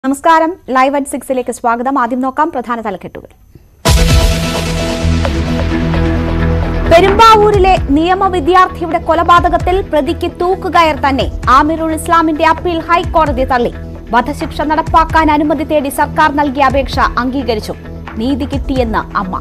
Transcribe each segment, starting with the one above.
നമസ്കാരം live at സിക്സിലേക്ക് സ്വാഗതം ആദ്യം നോക്കാം പ്രധാന തലക്കെട്ടുകൾ പെരുമ്പാവൂരിലെ നിയമ വിദ്യാർത്ഥിയുടെ കൊലപാതകത്തിൽ പ്രതിക്ക് തൂക്കുകയർ തന്നെ ആമിറുൽ ഇസ്ലാമിന്റെ അപ്പീൽ ഹൈക്കോടതി തള്ളി വധശിക്ഷ നടപ്പാക്കാൻ അനുമതി തേടി സർക്കാർ നൽകിയ അപേക്ഷ അംഗീകരിച്ചു നീതി കിട്ടിയെന്ന് അമ്മ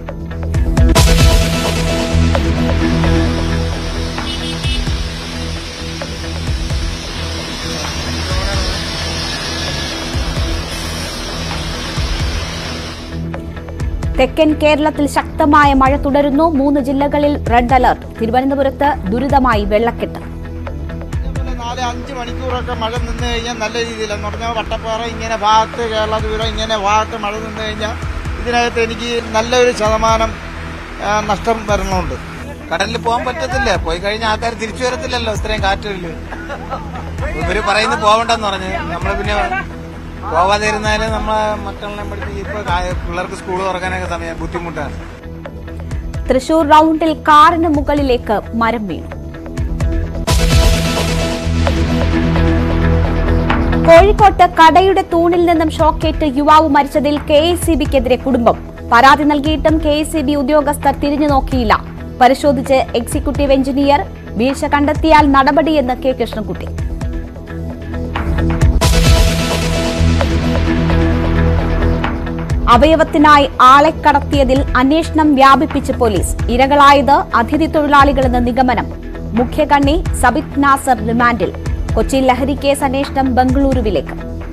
തെക്കൻ കേരളത്തിൽ ശക്തമായ മഴ തുടരുന്നു മൂന്ന് ജില്ലകളിൽ റെഡ് അലർട്ട് തിരുവനന്തപുരത്ത് ദുരിതമായി വെള്ളക്കെട്ട് ഇതേപോലെ നാല് അഞ്ച് മണിക്കൂറൊക്കെ മഴ നിന്ന് കഴിഞ്ഞാൽ നല്ല രീതിയിൽ എന്ന് പറഞ്ഞാൽ വട്ടപ്പാറ ഇങ്ങനെ ഭാഗത്ത് കേരള ദൂരം ഇങ്ങനെ ഭാഗത്ത് മഴ നിന്ന് കഴിഞ്ഞാൽ ഇതിനകത്ത് എനിക്ക് നല്ലൊരു ശതമാനം ആ, നഷ്ടം വരണമുണ്ട് കടലിൽ പോകാൻ പറ്റത്തില്ല പോയി കഴിഞ്ഞാൽ ആൾക്കാർ തിരിച്ചു വരത്തില്ലല്ലോ ഇത്രയും കാറ്റില് ഇവര് പറയുന്നത് പോവണ്ടെന്ന് പറഞ്ഞ് നമ്മള് പിന്നെ പോവാതിരുന്നാല് നമ്മളെ മക്കളെ പഠിച്ച് ഇപ്പൊ കാ- പിള്ളേർക്ക് സ്കൂൾ തുറക്കാനൊക്കെ സമയം ബുദ്ധിമുട്ടാണ് തൃശൂർ റൌണ്ടിൽ കാറിന് മുകളിലേക്ക് മരം വീണു കോഴിക്കോട്ട് കടയുടെ തൂണിൽ നിന്നും ഷോക്കേറ്റ് യുവാവ് മരിച്ചതിൽ കെ എസ് സി ബിക്കെതിരെ കുടുംബം പരാതി നൽകിയിട്ടും കെ എസ് സി ബി ഉദ്യോഗസ്ഥർ തിരിഞ്ഞു നോക്കിയില്ല പരിശോധിച്ച് എക്സിക്യൂട്ടീവ് എഞ്ചിനീയർ വീഴ്ച കണ്ടെത്തിയാൽ നടപടിയെന്ന് കെ കൃഷ്ണൻകുട്ടി അവയവത്തിനായി ആളെ കടത്തിയതിൽ അന്വേഷണം വ്യാപിപ്പിച്ച് പോലീസ് ഇരകളായത് അതിഥി തൊഴിലാളികളെന്ന് നിഗമനം മുഖ്യകണ്ണി സബിത് നാസർ റിമാൻഡിൽ കൊച്ചി ലഹരി കേസ് അന്വേഷണം ബംഗളൂരുവിലേക്ക്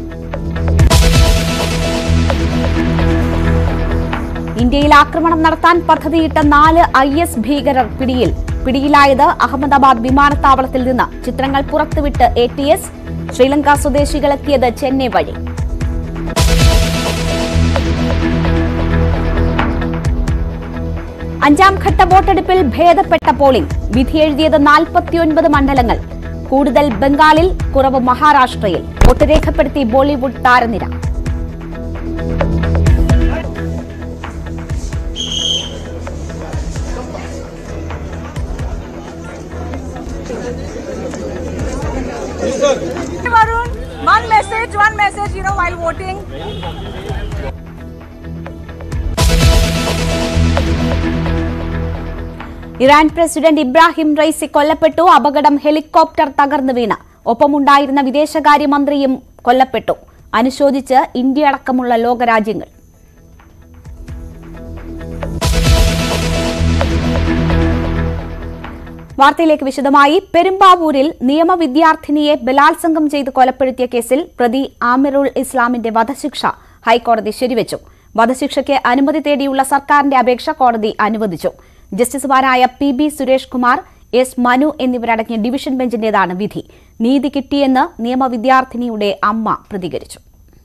ഇന്ത്യയിൽ ആക്രമണം നടത്താൻ പദ്ധതിയിട്ട നാല് ഐ എസ് ഭീകരർ പിടിയിൽ പിടിയിലായത് അഹമ്മദാബാദ് വിമാനത്താവളത്തിൽ നിന്ന് ചിത്രങ്ങൾ പുറത്തുവിട്ട് A T S Sri Lanka സ്വദേശികളെത്തിയത് Chennai വഴി അഞ്ചാം ഘട്ട വോട്ടെടുപ്പിൽ ഭേദപ്പെട്ട പോളിംഗ് വിധിയെഴുതിയത് നാൽപ്പത്തിയൊൻപത് മണ്ഡലങ്ങൾ കൂടുതൽ ബംഗാളിൽ കുറവ് മഹാരാഷ്ട്രയിൽ വോട്ട് രേഖപ്പെടുത്തി ബോളിവുഡ് താരനിര Varun, one message, one message, you know, while voting. Iran president Ebrahim Raisi കൊല്ലപ്പെട്ടു അപകടം ഹെലികോപ്റ്റർ തകർന്നു വീണ് ഒപ്പമുണ്ടായിരുന്ന വിദേശകാര്യമന്ത്രിയും കൊല്ലപ്പെട്ടു അനുശോചിച്ച് ഇന്ത്യ അടക്കമുള്ള ലോകരാജ്യങ്ങൾ വാർത്തയിലേക്ക് വിശദമായി പെരുമ്പാവൂരിൽ നിയമവിദ്യാർത്ഥിനിയെ ബലാത്സംഗം ചെയ്ത് കൊലപ്പെടുത്തിയ കേസിൽ പ്രതി ആമിറുൾ ഇസ്ലാമിന്റെ വധശിക്ഷ ഹൈക്കോടതി ശരിവച്ചു വധശിക്ഷയ്ക്ക് അനുമതി തേടിയുള്ള സർക്കാരിന്റെ അപേക്ഷ കോടതി അനുവദിച്ചു ജസ്റ്റിസുമാരായ P B Suresh Kumar S Manu എന്നിവരടങ്ങിയ ഡിവിഷൻ ബെഞ്ചിന്റേതാണ് വിധി നീതി കിട്ടിയെന്ന് നിയമവിദ്യാർത്ഥിനിയുടെ അമ്മ പ്രതികരിച്ചു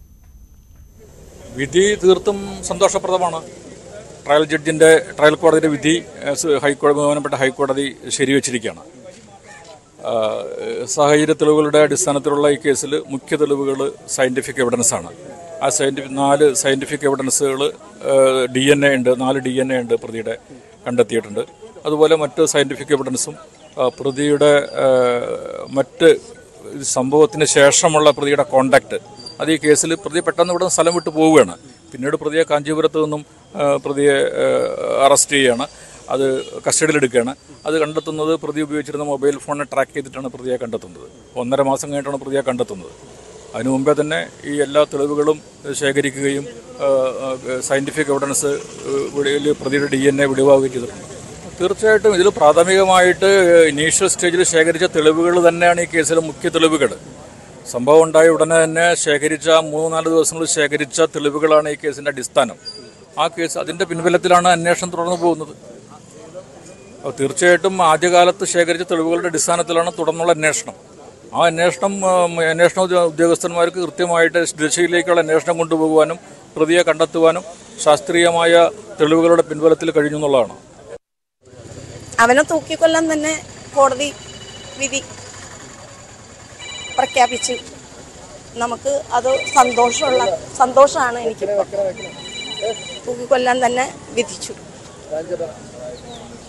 വിധി തീർത്തും സന്തോഷപ്രദമാണ് ട്രയൽ ജഡ്ജിന്റെ ട്രയൽ കോടതിയുടെ വിധി ഏഹ്, സ് ഹൈക്കോടതി ബഹുമാനപ്പെട്ട ഹൈക്കോടതി ശരിവച്ചിരിക്കുകയാണ് ആഹ്, സാഹചര്യ തെളിവുകളുടെ അടിസ്ഥാനത്തിലുള്ള ഈ കേസിൽ മുഖ്യ തെളിവുകൾ സയന്റിഫിക് എവിഡൻസ് ആണ് ആ സയന്റിഫിക് നാല് സയന്റിഫിക് എവിഡൻസുകൾ ഡി എൻ എ ഉണ്ട് നാല് ഡി എൻ എ ഉണ്ട് പ്രതിയുടെ കണ്ടെത്തിയിട്ടുണ്ട് അതുപോലെ മറ്റ് സയന്റിഫിക് എവിഡൻസും ആ, പ്രതിയുടെ ആഹ്, മറ്റ് സംഭവത്തിന് ശേഷമുള്ള പ്രതിയുടെ കോണ്ടാക്ട് അത് ഈ കേസിൽ പ്രതി പെട്ടെന്ന് ഇവിടെ നിന്ന് സ്ഥലം വിട്ട് പോവുകയാണ് പിന്നീട് പ്രതിയെ കാഞ്ചീപുരത്ത് നിന്നും ആ, പ്രതിയെ ആ, അറസ്റ്റ് ചെയ്യുകയാണ് അത് കസ്റ്റഡിയിലെടുക്കുകയാണ് അത് കണ്ടെത്തുന്നത് പ്രതി ഉപയോഗിച്ചിരുന്ന മൊബൈൽ ഫോണിനെ ട്രാക്ക് ചെയ്തിട്ടാണ് പ്രതിയെ കണ്ടെത്തുന്നത് ഒന്നര മാസം കഴിഞ്ഞിട്ടാണ് പ്രതിയെ കണ്ടെത്തുന്നത് അതിനു മുമ്പേ തന്നെ ഈ എല്ലാ തെളിവുകളും ശേഖരിക്കുകയും സയൻറ്റിഫിക് എവിഡൻസ് വെളിയിൽ പ്രതിയുടെ ഡി എൻ എ വെളിവാകുകയും ചെയ്തിട്ടുണ്ട് തീർച്ചയായിട്ടും ഇതിൽ പ്രാഥമികമായിട്ട് ഇനീഷ്യൽ സ്റ്റേജിൽ ശേഖരിച്ച തെളിവുകൾ തന്നെയാണ് ഈ കേസിലെ മുഖ്യ തെളിവുകൾ സംഭവം ഉണ്ടായ ഉടനെ തന്നെ ശേഖരിച്ച മൂന്ന് നാല് ദിവസങ്ങളിൽ ശേഖരിച്ച തെളിവുകളാണ് ഈ കേസിന്റെ അടിസ്ഥാനം ആ കേസ് അതിന്റെ പിൻബലത്തിലാണ് അന്വേഷണം തുടർന്നു പോകുന്നത് അപ്പോൾ തീർച്ചയായിട്ടും ആദ്യകാലത്ത് ശേഖരിച്ച തെളിവുകളുടെ അടിസ്ഥാനത്തിലാണ് തുടർന്നുള്ള അന്വേഷണം ആ അന്വേഷണം ഉം, അന്വേഷണ ഉദ്യോ- ഉദ്യോഗസ്ഥന്മാർക്ക് കൃത്യമായിട്ട് ദിശയിലേക്കുള്ള അന്വേഷണം കൊണ്ടുപോകുവാനും പ്രതിയെ കണ്ടെത്തുവാനും ശാസ്ത്രീയമായ തെളിവുകളുടെ പിൻബലത്തിൽ കഴിഞ്ഞു എന്നുള്ളതാണ് അവനെ തൂക്കിക്കൊല്ലാൻ തന്നെ കോടതി വിധി പ്രഖ്യാപിച്ചു നമുക്ക് അത് സന്തോഷമുള്ള സന്തോഷമാണ് എനിക്കിപ്പോൾ തൂക്കിക്കൊല്ലാൻ തന്നെ വിധിച്ചു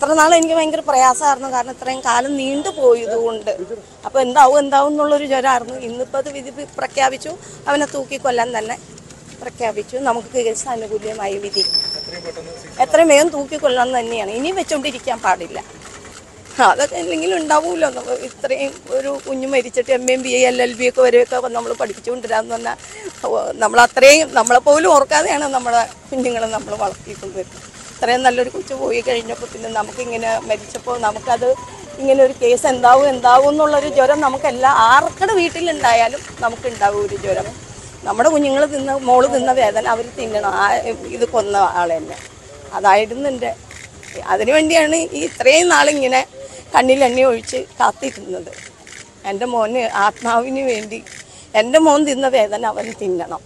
ഇത്ര നാൾ എനിക്ക് ഭയങ്കര പ്രയാസമായിരുന്നു കാരണം ഇത്രയും കാലം നീണ്ടു പോയതുകൊണ്ട് അപ്പോൾ എന്താവും എന്താവും എന്നുള്ളൊരു ജ്വരമായിരുന്നു ഇന്നിപ്പോൾ അത് വിധി പ്രഖ്യാപിച്ചു അവനെ തൂക്കിക്കൊല്ലാൻ തന്നെ പ്രഖ്യാപിച്ചു നമുക്ക് കേസ് അനുകൂല്യമായി വിധി എത്രയും വേഗം തൂക്കിക്കൊല്ലാൻ തന്നെയാണ് ഇനി വെച്ചുകൊണ്ടിരിക്കാൻ പാടില്ല അതൊക്കെ എന്തെങ്കിലും ഉണ്ടാവുമല്ലോ നമ്മൾ ഇത്രയും ഒരു കുഞ്ഞ് മരിച്ചിട്ട് M M B L L B ഒക്കെ വരെയൊക്കെ നമ്മൾ പഠിപ്പിച്ചുകൊണ്ടിരാന്ന് പറഞ്ഞാൽ നമ്മൾ അത്രയും നമ്മളെ പോലും ഓർക്കാതെയാണ് നമ്മളെ കുഞ്ഞുങ്ങളെ നമ്മൾ വളർത്തിക്കൊണ്ട് വരുന്നത് ഇത്രയും നല്ലൊരു കൊച്ചു പോയി കഴിഞ്ഞപ്പോൾ പിന്നെ നമുക്കിങ്ങനെ മരിച്ചപ്പോൾ നമുക്കത് ഇങ്ങനെ ഒരു കേസ് എന്താവും എന്താവും എന്നുള്ളൊരു ജ്വരം നമുക്കെല്ലാ ആർക്കടെ വീട്ടിലുണ്ടായാലും നമുക്കുണ്ടാവും ഒരു ജ്വരം നമ്മുടെ കുഞ്ഞുങ്ങൾ തിന്ന മോള് തിന്ന വേദന അവർ തിന്നണം ആ ഇത് കൊന്ന ആളെ തന്നെ അതായിരുന്നു എൻ്റെ അതിനു വേണ്ടിയാണ് ഈ ഇത്രയും നാളിങ്ങനെ കണ്ണിലെണ്ണ ഒഴിച്ച് കാത്തിരുന്നത് എൻ്റെ മോന് ആത്മാവിന് വേണ്ടി എൻ്റെ മോൻ തിന്ന വേദന അവൻ തിന്നണം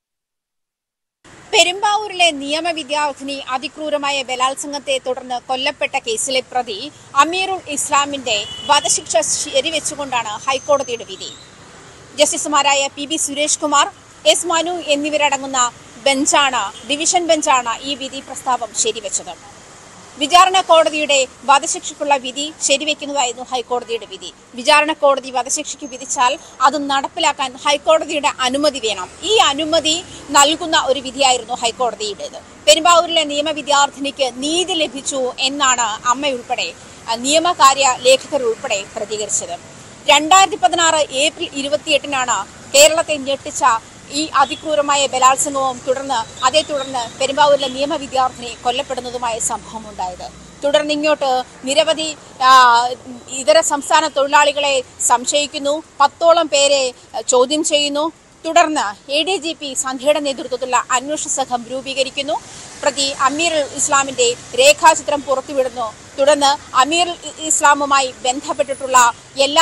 പെരുമ്പാവൂരിലെ നിയമ വിദ്യാർത്ഥിനി അതിക്രൂരമായ ബലാത്സംഗത്തെ തുടർന്ന് കൊല്ലപ്പെട്ട കേസിലെ പ്രതി അമീറുൽ ഇസ്ലാമിന്റെ വധശിക്ഷ ശരിവെച്ചുകൊണ്ടാണ് ഹൈക്കോടതിയുടെ വിധി ജസ്റ്റിസുമാരായ P B Suresh Kumar S Manu എന്നിവരടങ്ങുന്ന ബെഞ്ചാണ് ഡിവിഷൻ ബെഞ്ചാണ് ഈ വിധി പ്രസ്താവം ശരിവെച്ചത് വിചാരണ കോടതിയുടെ വധശിക്ഷയ്ക്കുള്ള വിധി ശരിവെക്കുന്നതായിരുന്നു ഹൈക്കോടതിയുടെ വിധി വിചാരണ കോടതി വധശിക്ഷയ്ക്ക് വിധിച്ചാൽ അത് നടപ്പിലാക്കാൻ ഹൈക്കോടതിയുടെ അനുമതി വേണം ഈ അനുമതി നൽകുന്ന ഒരു വിധിയായിരുന്നു ഹൈക്കോടതിയുടേത് പെരുമ്പാവൂരിലെ നിയമ വിദ്യാർത്ഥിനിക്ക് നീതി ലഭിച്ചു എന്നാണ് അമ്മയുൾപ്പെടെ അഹ് നിയമകാര്യ ലേഖകർ ഉൾപ്പെടെ പ്രതികരിച്ചത് രണ്ടായിരത്തി പതിനാറ് ഏപ്രിൽ ഇരുപത്തിയെട്ടിനാണ് കേരളത്തെ ഞെട്ടിച്ച ഈ അതിക്രൂരമായ ബലാത്സംഗവും തുടർന്ന് അതേ തുടർന്ന് പെരുമ്പാവൂരിലെ നിയമ വിദ്യാർത്ഥിനി കൊല്ലപ്പെടുന്നതുമായ സംഭവം ഉണ്ടായത് തുടർന്ന് ഇങ്ങോട്ട് നിരവധി ആ, ഇതര സംസ്ഥാന തൊഴിലാളികളെ സംശയിക്കുന്നു പത്തോളം പേരെ ആ, ചോദ്യം ചെയ്യുന്നു തുടർന്ന് എ ഡി ജി പി സന്ധ്യയുടെ നേതൃത്വത്തിലുള്ള അന്വേഷണ സംഘം രൂപീകരിക്കുന്നു പ്രതി അമീർ ഇസ്ലാമിന്റെ രേഖാചിത്രം പുറത്തുവിടുന്നു തുടർന്ന് അമീർ ഇസ്ലാമുമായി ബന്ധപ്പെട്ടിട്ടുള്ള എല്ലാ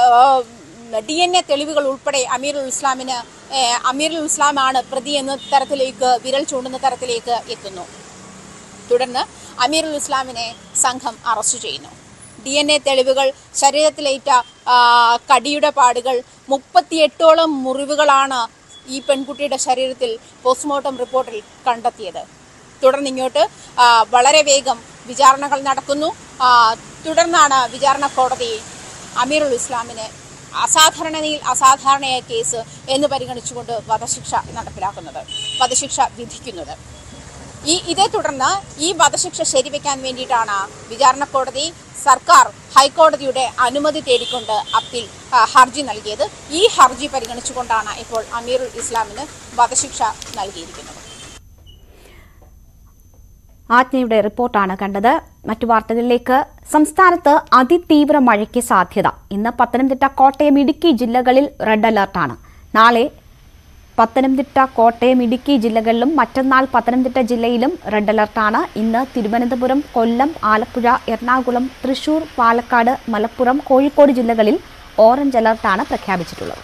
ഡി എൻ എ തെളിവുകൾ ഉൾപ്പെടെ അമീറുൽ ഇസ്ലാമിന് ഏഹ്, അമീറുൽ ഇസ്ലാമാണ് പ്രതി എന്ന തരത്തിലേക്ക് വിരൽ ചൂണ്ടുന്ന തരത്തിലേക്ക് എത്തുന്നു തുടർന്ന് അമീറുൽ ഇസ്ലാമിനെ സംഘം അറസ്റ്റ് ചെയ്യുന്നു ഡി എൻ എ തെളിവുകൾ ശരീരത്തിലേറ്റ ആ, കടിയുടെ പാടുകൾ മുപ്പത്തിയെട്ടോളം മുറിവുകളാണ് ഈ പെൺകുട്ടിയുടെ ശരീരത്തിൽ പോസ്റ്റ്മോർട്ടം റിപ്പോർട്ടിൽ കണ്ടെത്തിയത് തുടർന്ന് ഇങ്ങോട്ട് ആ, വളരെ വേഗം വിചാരണകൾ നടക്കുന്നു ആ, തുടർന്നാണ് വിചാരണ കോടതി അമീറുൽ ഇസ്ലാമിന് അസാധാരണയിൽ അസാധാരണയായ കേസ് എന്ന് പരിഗണിച്ചുകൊണ്ട് വധശിക്ഷ നടപ്പിലാക്കുന്നത് വധശിക്ഷ വിധിക്കുന്നത് ഈ ഇതേ തുടർന്ന് ഈ വധശിക്ഷ ശരിവെക്കാൻ വേണ്ടിയിട്ടാണ് വിചാരണ കോടതി സർക്കാർ ഹൈക്കോടതിയുടെ അനുമതി തേടിക്കൊണ്ട് അപ്പീൽ ആ, ഹർജി നൽകിയത് ഈ ഹർജി പരിഗണിച്ചുകൊണ്ടാണ് ഇപ്പോൾ അമീറുൽ ഇസ്ലാമിന് വധശിക്ഷ നൽകിയിരിക്കുന്നത് ആജ്ഞയുടെ റിപ്പോർട്ടാണ് കണ്ടത് മറ്റു വാർത്തകളിലേക്ക് സംസ്ഥാനത്ത് അതിതീവ്ര മഴയ്ക്ക് സാധ്യത ഇന്ന് പത്തനംതിട്ട കോട്ടയം ഇടുക്കി ജില്ലകളിൽ റെഡ് അലർട്ടാണ് നാളെ പത്തനംതിട്ട കോട്ടയം ഇടുക്കി ജില്ലകളിലും മറ്റന്നാൾ പത്തനംതിട്ട ജില്ലയിലും റെഡ് അലർട്ടാണ് ഇന്ന് തിരുവനന്തപുരം കൊല്ലം ആലപ്പുഴ എറണാകുളം തൃശൂർ പാലക്കാട് മലപ്പുറം കോഴിക്കോട് ജില്ലകളിൽ ഓറഞ്ച് അലർട്ടാണ് പ്രഖ്യാപിച്ചിട്ടുള്ളത്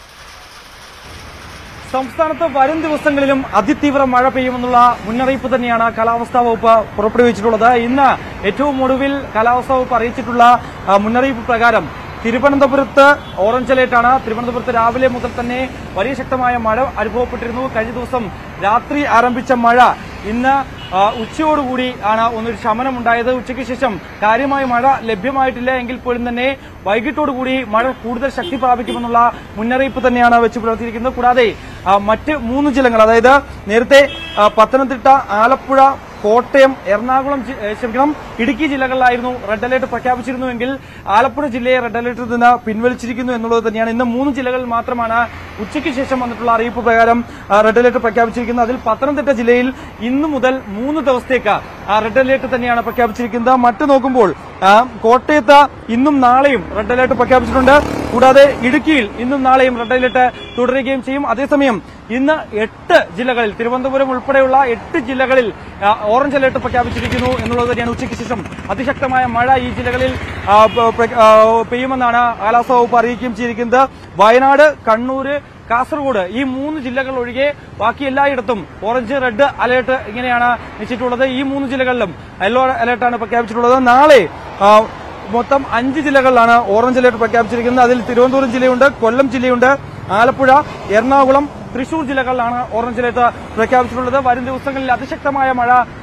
സംസ്ഥാനത്ത് വരും ദിവസങ്ങളിലും അതിതീവ്ര മഴ പെയ്യുമെന്നുള്ള മുന്നറിയിപ്പ് തന്നെയാണ് കാലാവസ്ഥാ വകുപ്പ് പുറപ്പെടുവിച്ചിട്ടുള്ളത് ഇന്ന് ഏറ്റവും ഒടുവിൽ കാലാവസ്ഥാ വകുപ്പ് അറിയിച്ചിട്ടുള്ള ആ, മുന്നറിയിപ്പ് പ്രകാരം തിരുവനന്തപുരത്ത് ഓറഞ്ച് അലേർട്ടാണ് തിരുവനന്തപുരത്ത് രാവിലെ മുതൽ തന്നെ വലിയ ശക്തമായ മഴ അനുഭവപ്പെട്ടിരുന്നു കഴിഞ്ഞ ദിവസം രാത്രി ആരംഭിച്ച മഴ ഇന്ന് ആ, ഉച്ചയോടുകൂടി ആണ് ഒന്നൊരു ശമനം ഉണ്ടായത് ഉച്ചയ്ക്ക് ശേഷം കാര്യമായ മഴ ലഭ്യമായിട്ടില്ല എങ്കിൽ പോലും തന്നെ വൈകിട്ടോടുകൂടി മഴ കൂടുതൽ ശക്തി പ്രാപിക്കുമെന്നുള്ള മുന്നറിയിപ്പ് തന്നെയാണ് വെച്ച് പുലർത്തിയിരിക്കുന്നത് കൂടാതെ ആ, മറ്റ് മൂന്ന് ജില്ലകൾ അതായത് നേരത്തെ ആ, പത്തനംതിട്ട ആലപ്പുഴ കോട്ടയം എറണാകുളം ജി- ഏ, ക്ഷമിക്കണം ഇടുക്കി ജില്ലകളിലായിരുന്നു റെഡ് അലേർട്ട് പ്രഖ്യാപിച്ചിരുന്നുവെങ്കിൽ ആലപ്പുഴ ജില്ലയെ റെഡ് അലേർട്ടിൽ നിന്ന് പിൻവലിച്ചിരിക്കുന്നു എന്നുള്ളത് തന്നെയാണ് ഇന്ന് മൂന്ന് ജില്ലകളിൽ മാത്രമാണ് ഉച്ചയ്ക്ക് ശേഷം വന്നിട്ടുള്ള അറിയിപ്പ് പ്രകാരം ആ, റെഡ് അലേർട്ട് പ്രഖ്യാപിച്ചിരിക്കുന്നത് അതിൽ പത്തനംതിട്ട ജില്ലയിൽ ഇന്നു മുതൽ മൂന്ന് ദിവസത്തേക്ക് ആ റെഡ് അലേർട്ട് തന്നെയാണ് പ്രഖ്യാപിച്ചിരിക്കുന്നത് മറ്റ് നോക്കുമ്പോൾ ആ, കോട്ടയത്ത് ഇന്നും നാളെയും റെഡ് അലേർട്ട് പ്രഖ്യാപിച്ചിട്ടുണ്ട് കൂടാതെ ഇടുക്കിയിൽ ഇന്നും നാളെയും റെഡ് അലേർട്ട് തുടരുകയും ചെയ്യും അതേസമയം ഇന്ന് എട്ട് ജില്ലകളിൽ തിരുവനന്തപുരം ഉൾപ്പെടെയുള്ള എട്ട് ജില്ലകളിൽ ആ, ഓറഞ്ച് അലേർട്ട് പ്രഖ്യാപിച്ചിരിക്കുന്നു എന്നുള്ളത് തന്നെയാണ് ഉച്ചയ്ക്ക് ശേഷം അതിശക്തമായ മഴ ഈ ജില്ലകളിൽ ആ, പ- പ്ര- ആ, പെയ്യുമെന്നാണ് കാലാവസ്ഥാ വകുപ്പ് അറിയിക്കുകയും ചെയ്തിരിക്കുന്നത് വയനാട് കണ്ണൂര് കാസർഗോഡ് ഈ മൂന്ന് ജില്ലകൾ ഒഴികെ ബാക്കി എല്ലായിടത്തും ഓറഞ്ച് റെഡ് അലേർട്ട് ഇങ്ങനെയാണ് നിശ്ചയിച്ചിട്ടുള്ളത് ഈ മൂന്ന് ജില്ലകളിലും യെല്ലോ അലേർട്ടാണ് പ്രഖ്യാപിച്ചിട്ടുള്ളത് നാളെ ആ, മൊത്തം അഞ്ച് ജില്ലകളിലാണ് ഓറഞ്ച് അലേർട്ട് പ്രഖ്യാപിച്ചിരിക്കുന്നത് അതിൽ തിരുവനന്തപുരം ജില്ലയുണ്ട് കൊല്ലം ജില്ലയുണ്ട് ആലപ്പുഴ എറണാകുളം തൃശൂർ ജില്ലകളിലാണ് ഓറഞ്ച് അലേർട്ട് പ്രഖ്യാപിച്ചിട്ടുള്ളത് വരും ദിവസങ്ങളിൽ അതിശക്തമായ മഴ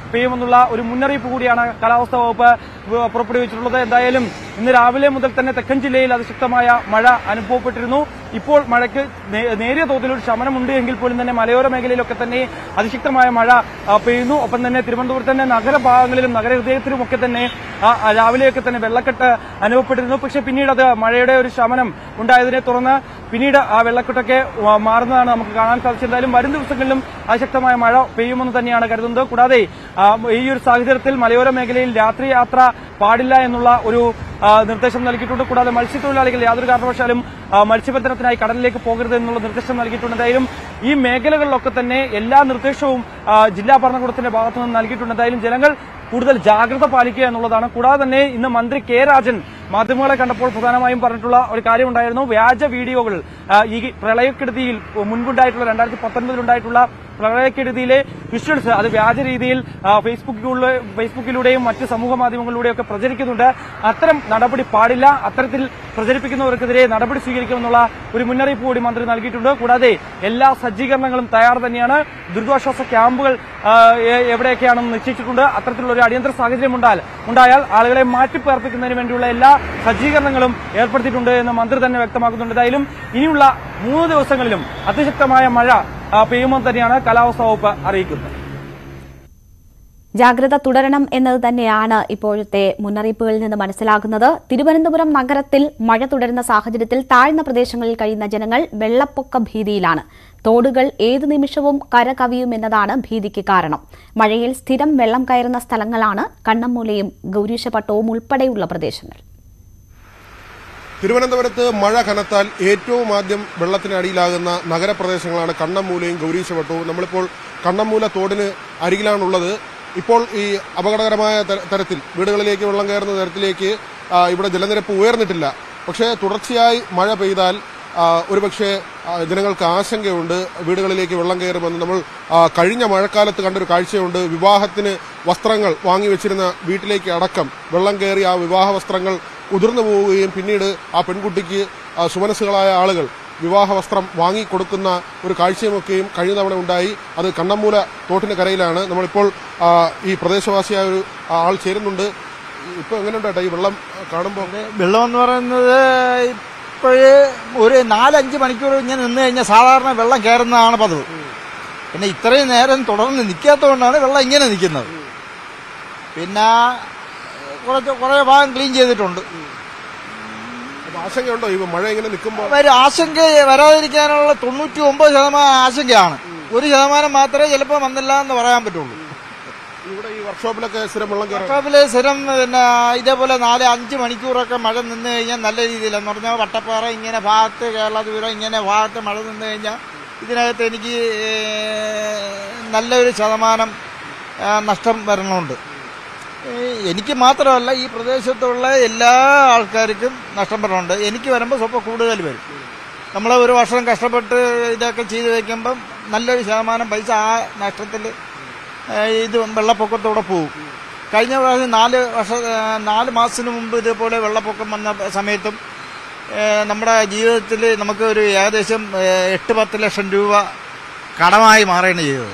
പെയ്യുമെന്നുള്ള ഒരു മുന്നറിയിപ്പ് കൂടിയാണ് കാലാവസ്ഥാ വകുപ്പ് വ- പുറപ്പെടുവിച്ചിട്ടുള്ളത് എന്തായാലും ഇന്ന് രാവിലെ മുതൽ തന്നെ തെക്കൻ ജില്ലയിൽ അതിശക്തമായ മഴ അനുഭവപ്പെട്ടിരുന്നു ഇപ്പോൾ മഴയ്ക്ക് നേ- നേരിയ തോതിൽ ഒരു ശമനമുണ്ട് എങ്കിൽ പോലും തന്നെ മലയോര മേഖലയിലൊക്കെ തന്നെ അതിശക്തമായ മഴ ആ, പെയ്യുന്നു ഒപ്പം തന്നെ തിരുവനന്തപുരത്ത് തന്നെ നഗരഭാഗങ്ങളിലും നഗരഹൃദയത്തിലും ഒക്കെ തന്നെ ആ, ആ, രാവിലെയൊക്കെ തന്നെ വെള്ളക്കെട്ട് അനുഭവപ്പെട്ടിരുന്നു പക്ഷേ പിന്നീട് അത് മഴയുടെ ഒരു ശമനം ഉണ്ടായതിനെ തുടർന്ന് പിന്നീട് ആ വെള്ളക്കെട്ടൊക്കെ ആ, മാറുന്നതാണ് നമുക്ക് കാണാൻ സാധിച്ചത് എന്തായാലും വരും ദിവസങ്ങളിലും അതിശക്തമായ മഴ പെയ്യുമെന്ന് തന്നെയാണ് കരുതുന്നത് കൂടാതെ ആ, ഈ ഒരു സാഹചര്യത്തിൽ മലയോര മേഖലയിൽ രാത്രി യാത്ര പാടില്ല എന്നുള്ള ഒരു ആ, നിർദ്ദേശം നൽകിയിട്ടുണ്ട് കൂടാതെ മത്സ്യത്തൊഴിലാളികൾ യാതൊരു കാരണവശാലും ആ, മത്സ്യബന്ധനത്തിനായി കടലിലേക്ക് പോകരുത് എന്നുള്ള നിർദ്ദേശം നൽകിയിട്ടുണ്ട് എന്തായാലും ഈ മേഖലകളിലൊക്കെ തന്നെ എല്ലാ നിർദ്ദേശവും ആ, ജില്ലാ ഭരണകൂടത്തിന്റെ ഭാഗത്തു നിന്ന് നൽകിയിട്ടുണ്ട് എന്തായാലും ജനങ്ങൾ കൂടുതൽ ജാഗ്രത പാലിക്കുക എന്നുള്ളതാണ് കൂടാതെ തന്നെ ഇന്ന് മന്ത്രി കെ രാജൻ മാധ്യമങ്ങളെ കണ്ടപ്പോൾ പ്രധാനമായും പറഞ്ഞിട്ടുള്ള ഒരു കാര്യമുണ്ടായിരുന്നു വ്യാജ വീഡിയോകൾ ആ, ഈ പ്രളയക്കെടുതിയിൽ മുൻപുണ്ടായിട്ടുള്ള രണ്ടായിരത്തി പത്തൊൻപതിലുണ്ടായിട്ടുള്ള പ്രളയക്കെടുതിയിലെ വിഷ്വൽസ് അത് വ്യാജ രീതിയിൽ ആ, ഫേസ്ബുക്കിലൂടെ ഫേസ്ബുക്കിലൂടെയും മറ്റ് സമൂഹ മാധ്യമങ്ങളിലൂടെയും ഒക്കെ പ്രചരിക്കുന്നുണ്ട് അത്തരം നടപടി പാടില്ല അത്തരത്തിൽ പ്രചരിപ്പിക്കുന്നവർക്കെതിരെ നടപടി സ്വീകരിക്കുമെന്നുള്ള ഒരു മുന്നറിയിപ്പ് കൂടി മന്ത്രി നൽകിയിട്ടുണ്ട് കൂടാതെ എല്ലാ സജ്ജീകരണങ്ങളും തയ്യാർ തന്നെയാണ് ദുരിതാശ്വാസ ക്യാമ്പുകൾ ആ, എ- എവിടെയൊക്കെയാണെന്ന് നിശ്ചയിച്ചിട്ടുണ്ട് അത്തരത്തിലുള്ള ഒരു അടിയന്തര സാഹചര്യം ഉണ്ടായാൽ ഉണ്ടായാൽ ആളുകളെ മാറ്റിപ്പാർപ്പിക്കുന്നതിന് വേണ്ടിയുള്ള എല്ലാ സജ്ജീകരണങ്ങളും ഏർപ്പെടുത്തിയിട്ടുണ്ട് എന്ന് മന്ത്രി തന്നെ വ്യക്തമാക്കുന്നുണ്ട് എന്തായാലും ഇനിയുള്ള മൂന്ന് ദിവസങ്ങളിലും അതിശക്തമായ മഴ ആ, പെയ്യുമെന്ന് തന്നെയാണ് കാലാവസ്ഥാ വകുപ്പ് അറിയിക്കുന്നത് ജാഗ്രത തുടരണം എന്നത് തന്നെയാണ് ഇപ്പോഴത്തെ മുന്നറിയിപ്പുകളിൽ നിന്ന് മനസ്സിലാകുന്നത് തിരുവനന്തപുരം നഗരത്തിൽ മഴ തുടരുന്ന സാഹചര്യത്തിൽ താഴ്ന്ന പ്രദേശങ്ങളിൽ കഴിയുന്ന ജനങ്ങൾ വെള്ളപ്പൊക്ക ഭീതിയിലാണ് തോടുകൾ ഏതു നിമിഷവും കര കവിയുമെന്നതാണ് ഭീതിക്ക് കാരണം മഴയിൽ സ്ഥിരം വെള്ളം കയറുന്ന സ്ഥലങ്ങളാണ് കണ്ണമ്മൂലയും ഗൗരീശപട്ടവും ഉൾപ്പെടെയുള്ള പ്രദേശങ്ങൾ തിരുവനന്തപുരത്ത് മഴ കനത്താൽ ഏറ്റവും ആദ്യം വെള്ളത്തിനടിയിലാകുന്ന നഗരപ്രദേശങ്ങളാണ് കണ്ണമ്മൂലയും ഗൗരീശവട്ടവും നമ്മളിപ്പോൾ കണ്ണമ്മൂല തോടിന് അരികിലാണുള്ളത് ഇപ്പോൾ ഈ അപകടകരമായ ത- തരത്തിൽ വീടുകളിലേക്ക് വെള്ളം കയറുന്ന തരത്തിലേക്ക് ആ, ഇവിടെ ജലനിരപ്പ് ഉയർന്നിട്ടില്ല പക്ഷേ തുടർച്ചയായി മഴ പെയ്താൽ ആ, ഒരുപക്ഷെ ആ, ജനങ്ങൾക്ക് ആശങ്കയുണ്ട് വീടുകളിലേക്ക് വെള്ളം കയറുമെന്ന് നമ്മൾ ആ, കഴിഞ്ഞ മഴക്കാലത്ത് കണ്ടൊരു കാഴ്ചയുണ്ട് വിവാഹത്തിന് വസ്ത്രങ്ങൾ വാങ്ങിവെച്ചിരുന്ന വീട്ടിലേക്ക് അടക്കം വെള്ളം കയറി ആ വിവാഹ വസ്ത്രങ്ങൾ ഉതിർന്നു പോവുകയും പിന്നീട് ആ പെൺകുട്ടിക്ക് ആ, സുമനസ്സുകളായ ആളുകൾ വിവാഹ വസ്ത്രം വാങ്ങിക്കൊടുക്കുന്ന ഒരു കാഴ്ചയുമൊക്കെയും കഴിഞ്ഞ തവണ ഉണ്ടായി അത് കണ്ണമ്മൂല തോട്ടിന് കരയിലാണ് നമ്മളിപ്പോൾ ആ, ഈ പ്രദേശവാസിയായ ഒരു ആൾ ചേരുന്നുണ്ട് ഇപ്പൊ എങ്ങനെയുണ്ട് ഏട്ടാ ഈ വെള്ളം കാണുമ്പോൾ വെള്ളം എന്ന് പറയുന്നത് ഇപ്പോഴ് ഒരു നാലഞ്ച് മണിക്കൂർ ഇങ്ങനെ നിന്ന് കഴിഞ്ഞാൽ സാധാരണ വെള്ളം കയറുന്നതാണ് പതിവ് പിന്നെ ഇത്രയും നേരം തുടർന്ന് നിൽക്കാത്തതുകൊണ്ടാണ് വെള്ളം ഇങ്ങനെ നിൽക്കുന്നത് പിന്നെ കുറച്ച് കുറേ ഭാഗം ക്ലീൻ ചെയ്തിട്ടുണ്ട് ആശങ്കയുണ്ടോ ഈ മഴ ഇങ്ങനെ നിൽക്കുമ്പോൾ ഒരു ആശങ്ക വരാതിരിക്കാനുള്ള തൊണ്ണൂറ്റി ഒമ്പത് ശതമാനം ആശങ്കയാണ് ഒരു ശതമാനം മാത്രമേ ചിലപ്പോൾ വന്നില്ല എന്ന് പറയാൻ പറ്റുള്ളൂ ഇവിടെ ഈ വർക്ക്ഷോപ്പിലൊക്കെ സ്ഥിരം വെള്ളം കയറാം വർക്ക്ഷോപ്പില് സ്ഥിരം പിന്നെ ഇതേപോലെ നാല് അഞ്ച് മണിക്കൂറൊക്കെ മഴ നിന്ന് കഴിഞ്ഞാൽ നല്ല രീതിയിൽ എന്ന് പറഞ്ഞാൽ വട്ടപ്പാറ ഇങ്ങനെ ഭാഗത്ത് കേരള ദൂരം ഇങ്ങനെ ഭാഗത്ത് മഴ നിന്ന് കഴിഞ്ഞാൽ ഇതിനകത്ത് എനിക്ക് ഏഹ്, നല്ലൊരു ശതമാനം ആ, നഷ്ടം വരണമുണ്ട് ഏഹ്, എനിക്ക് മാത്രമല്ല ഈ പ്രദേശത്തുള്ള എല്ലാ ആൾക്കാർക്കും നഷ്ടം വരണമുണ്ട് എനിക്ക് വരുമ്പോൾ സ്വപ്പം കൂടുതൽ വരും നമ്മൾ ഒരു വർഷം കഷ്ടപ്പെട്ട് ഇതൊക്കെ ചെയ്ത് വയ്ക്കുമ്പം നല്ലൊരു ശതമാനം പൈസ ആ നഷ്ടത്തിൽ ഇത് വെള്ളപ്പൊക്കത്തോടെ പോകും കഴിഞ്ഞ പ്രാവശ്യം നാല് വർഷ ഏഹ് നാല് മാസത്തിന് മുമ്പ് ഇതേപോലെ വെള്ളപ്പൊക്കം വന്ന സമയത്തും ഏഹ് നമ്മുടെ ജീവിതത്തിൽ നമുക്ക് ഒരു ഏകദേശം ഏഹ് എട്ട് പത്ത് ലക്ഷം രൂപ കടമായി മാറുകയാണ് ചെയ്തത്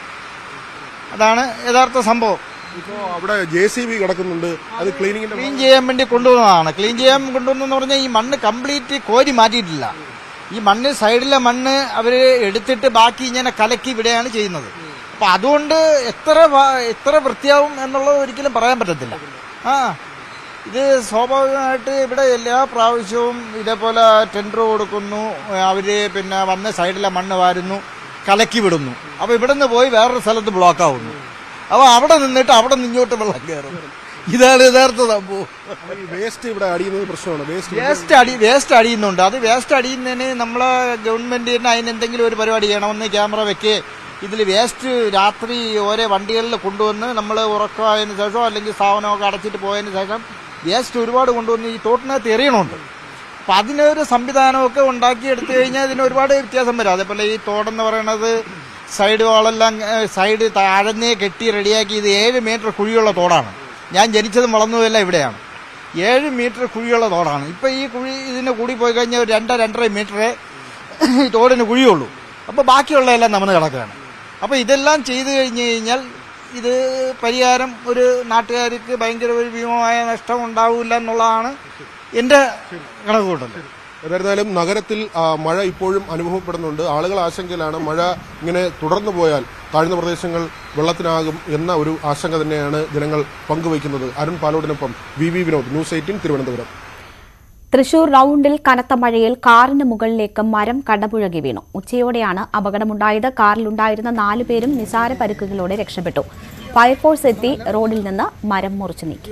അതാണ് യഥാർത്ഥ സംഭവം ഇപ്പോ അവിടെ ജെ സി ബി കിടക്കുന്നുണ്ട് അത് ക്ലീനിങ്ങിന്റെ ക്ലീൻ ചെയ്യാൻ വേണ്ടി കൊണ്ടുവന്നതാണ് ക്ലീൻ ചെയ്യാൻ കൊണ്ടുവന്നെന്ന് പറഞ്ഞാൽ ഈ മണ്ണ് കംപ്ലീറ്റ് കോരി മാറ്റിയിട്ടില്ല ഈ മണ്ണ് സൈഡിലെ മണ്ണ് അവർ എടുത്തിട്ട് ബാക്കി ഇങ്ങനെ കലക്കി ഇവിടെയാണ് ചെയ്യുന്നത് അപ്പൊ അതുകൊണ്ട് എത്ര വ- എത്ര വൃത്തിയാവും എന്നുള്ളത് ഒരിക്കലും പറയാൻ പറ്റത്തില്ല ആ ഇത് സ്വാഭാവികമായിട്ട് ഇവിടെ എല്ലാ പ്രാവശ്യവും ഇതേപോലെ ടെൻഡർ കൊടുക്കുന്നു അവര് പിന്നെ വന്ന് സൈഡിലെ മണ്ണ് വാരുന്നു കലക്കി വിടുന്നു അപ്പൊ ഇവിടെ നിന്ന് പോയി വേറൊരു സ്ഥലത്ത് ബ്ലോക്ക് ആവുന്നു അപ്പൊ അവിടെ നിന്നിട്ട് അവിടെ നിന്നോട്ട് വെള്ളം കയറും ഇതാണ് യഥാർത്ഥ സംഭവം വേസ്റ്റ് ഇവിടെ അടിയുന്നത് പ്രശ്നമാണ് വേസ്റ്റ് വേസ്റ്റ് അടി വേസ്റ്റ് അടിയുന്നുണ്ട് അത് വേസ്റ്റ് അടിയുന്നതിന് നമ്മളെ ഗവൺമെന്റിന് അതിന് എന്തെങ്കിലും ഒരു പരിപാടി ചെയ്യണം ഒന്ന് ക്യാമറ വെക്ക് ഇതിൽ വേസ്റ്റ് രാത്രി ഓരോ വണ്ടികളിൽ കൊണ്ടുവന്ന് നമ്മൾ ഉറക്കമായതിനു ശേഷം അല്ലെങ്കിൽ സ്ഥാപനമൊക്കെ അടച്ചിട്ട് പോയതിനു ശേഷം വേസ്റ്റ് ഒരുപാട് കൊണ്ടുവന്ന് ഈ തോട്ടിനകത്ത് എറിയണമുണ്ട് അപ്പം അതിനൊരു സംവിധാനമൊക്കെ ഉണ്ടാക്കി എടുത്തു കഴിഞ്ഞാൽ ഇതിന് ഒരുപാട് വ്യത്യാസം വരും അതേപോലെ ഈ തോടെന്ന് പറയണത് സൈഡ് വാളെല്ലാം ഏഹ്, സൈഡ് താഴന്നേ കെട്ടി റെഡിയാക്കി ഇത് ഏഴ് മീറ്റർ കുഴിയുള്ള തോടാണ് ഞാൻ ജനിച്ചതും വളർന്നതുമെല്ലാം ഇവിടെയാണ് ഏഴ് മീറ്റർ കുഴിയുള്ള തോടാണ് ഇപ്പം ഈ കുഴി ഇതിന് കൂടി പോയി കഴിഞ്ഞാൽ ഒരു രണ്ടര രണ്ടര മീറ്ററേ ഈ തോടിന് കുഴിയുള്ളൂ അപ്പോൾ ബാക്കിയുള്ളതെല്ലാം നമ്മൾ കിടക്കുകയാണ് അപ്പോൾ ഇതെല്ലാം ചെയ്തു കഴിഞ്ഞ് കഴിഞ്ഞാൽ ഇത് പരിഹാരം ഒരു നാട്ടുകാർക്ക് ഭയങ്കര ഒരു ഭീമമായ നഷ്ടം ഉണ്ടാവില്ല എന്നുള്ളതാണ് എൻ്റെ കണക്കുകൂട്ടൽ എന്നിരുന്നാലും നഗരത്തിൽ ആ, മഴ ഇപ്പോഴും അനുഭവപ്പെടുന്നുണ്ട് ആളുകൾ ആശങ്കയിലാണ് മഴ ഇങ്ങനെ തുടർന്നു പോയാൽ താഴ്ന്ന പ്രദേശങ്ങൾ വെള്ളത്തിനാകും എന്ന ഒരു ആശങ്ക തന്നെയാണ് ജനങ്ങൾ പങ്കുവയ്ക്കുന്നത് അരുൺ പാലോടിനൊപ്പം V V Vinod news eighteen Thiruvananthapuram Thrissur റൌണ്ടിൽ കനത്ത മഴയിൽ കാറിന് മുകളിലേക്ക് മരം കടപുഴകി വീണു ഉച്ചയോടെയാണ് അപകടമുണ്ടായത് കാറിലുണ്ടായിരുന്ന നാലുപേരും നിസാര പരിക്കുകളോടെ രക്ഷപ്പെട്ടു ഫയർഫോഴ്സ് എത്തി റോഡിൽ നിന്ന് മരം മുറിച്ചു നീക്കി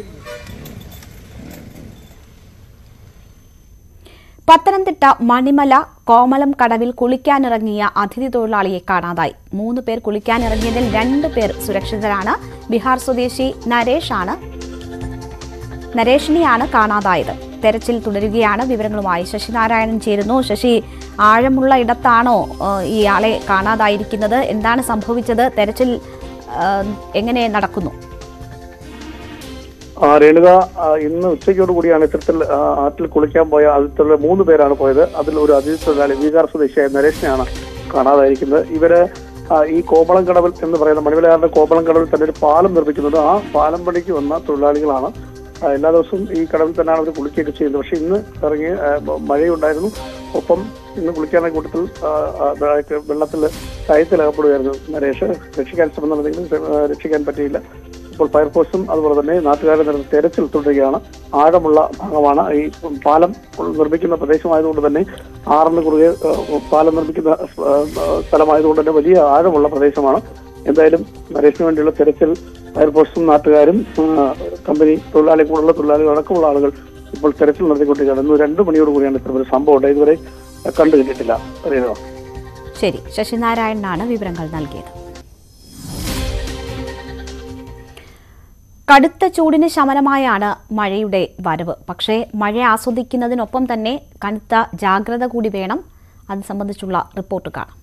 പത്തനംതിട്ട മണിമല കോമളം കടവിൽ കുളിക്കാനിറങ്ങിയ അതിഥി തൊഴിലാളിയെ കാണാതായി മൂന്ന് പേർ കുളിക്കാനിറങ്ങിയതിൽ രണ്ട് പേർ സുരക്ഷിതരാണ് ബീഹാർ സ്വദേശി നരേഷാണ് നരേഷിനെയാണ് കാണാതായത് തെരച്ചിൽ തുടരുകയാണ് വിവരങ്ങളുമായി ശശിനാരായണൻ ചേരുന്നു ശശി ആഴമുള്ള ഇടത്താണോ ഏഹ്, ഇയാളെ കാണാതായിരിക്കുന്നത് എന്താണ് സംഭവിച്ചത് തെരച്ചിൽ ഏഹ്, എങ്ങനെ നടക്കുന്നു ആ, രേണുക ആ, ഇന്ന് ഉച്ചയ്ക്കോട് കൂടിയാണ് ഇത്തരത്തിൽ ആ, ആറ്റിൽ കുളിക്കാൻ പോയ അതിലുള്ള മൂന്ന് പേരാണ് പോയത് അതിൽ ഒരു അതിഥി തൊഴിലാളി ബീഹാർ സ്വദേശിയായ നരേഷിനെയാണ് കാണാതായിരിക്കുന്നത് ഇവര് ആ, ഈ കോമളം കടവിൽ എന്ന് പറയുന്ന മണിമലയാറിന്റെ കോമളം കടവിൽ തന്നെ ഒരു പാലം നിർമ്മിക്കുന്നുണ്ട് ആ പാലം പണിക്ക് വന്ന തൊഴിലാളികളാണ് ആ, എല്ലാ ദിവസവും ഈ കടവിൽ തന്നെയാണ് അവർ കുളിക്കുകയൊക്കെ ചെയ്യുന്നത് പക്ഷെ ഇന്ന് ഇറങ്ങി ആ, മ- മഴയുണ്ടായിരുന്നു ഒപ്പം ഇന്ന് കുളിക്കാനുള്ള കൂട്ടത്തിൽ ആ, ആ, അതായത് വെള്ളത്തിൽ കയത്തിലകപ്പെടുകയായിരുന്നു നരേഷ് രക്ഷിക്കാൻ ശ്രമം നടന്നെങ്കിലും ആ, രക്ഷിക്കാൻ പറ്റിയില്ല ഇപ്പോൾ ഫയർഫോഴ്സും അതുപോലെ തന്നെ നാട്ടുകാരുടെ നേതൃത്വത്തിൽ തെരച്ചിൽ തുടരുകയാണ് ആഴമുള്ള ഭാഗമാണ് ഈ പാലം നിർമ്മിക്കുന്ന പ്രദേശമായതുകൊണ്ട് തന്നെ ആറിന് കുറുകെ ഏഹ്, പാലം നിർമ്മിക്കുന്ന ഏഹ്, സ്ഥലമായതുകൊണ്ട് തന്നെ വലിയ ആഴമുള്ള പ്രദേശമാണ് എന്തായാലും നരേഷിന് വേണ്ടിയുള്ള തെരച്ചിൽ ഫയർഫോഴ്സും നാട്ടുകാരും ഏഹ്, കമ്പനി തൊഴിലാളി കൂടുതലുള്ള തൊഴിലാളികൾ അടക്കമുള്ള ആളുകൾ ഇപ്പോൾ തെരച്ചിൽ നടത്തിക്കൊണ്ടിരിക്കുകയാണ് ഇന്ന് രണ്ടു മണിയോട് കൂടിയാണ് ഇത്തരം ഒരു സംഭവം ഉണ്ടായത് ഇതുവരെ കണ്ടു കിട്ടിയിട്ടില്ല അറിയുക ശരി ശശിനാരായണനാണ് വിവരങ്ങൾ നൽകിയത് കടുത്ത ചൂടിന് ശമനമായാണ് മഴയുടെ വരവ് പക്ഷേ മഴ ആസ്വദിക്കുന്നതിനൊപ്പം തന്നെ കനത്ത ജാഗ്രത കൂടി വേണം അത് സംബന്ധിച്ചുള്ള റിപ്പോർട്ട് കാണാം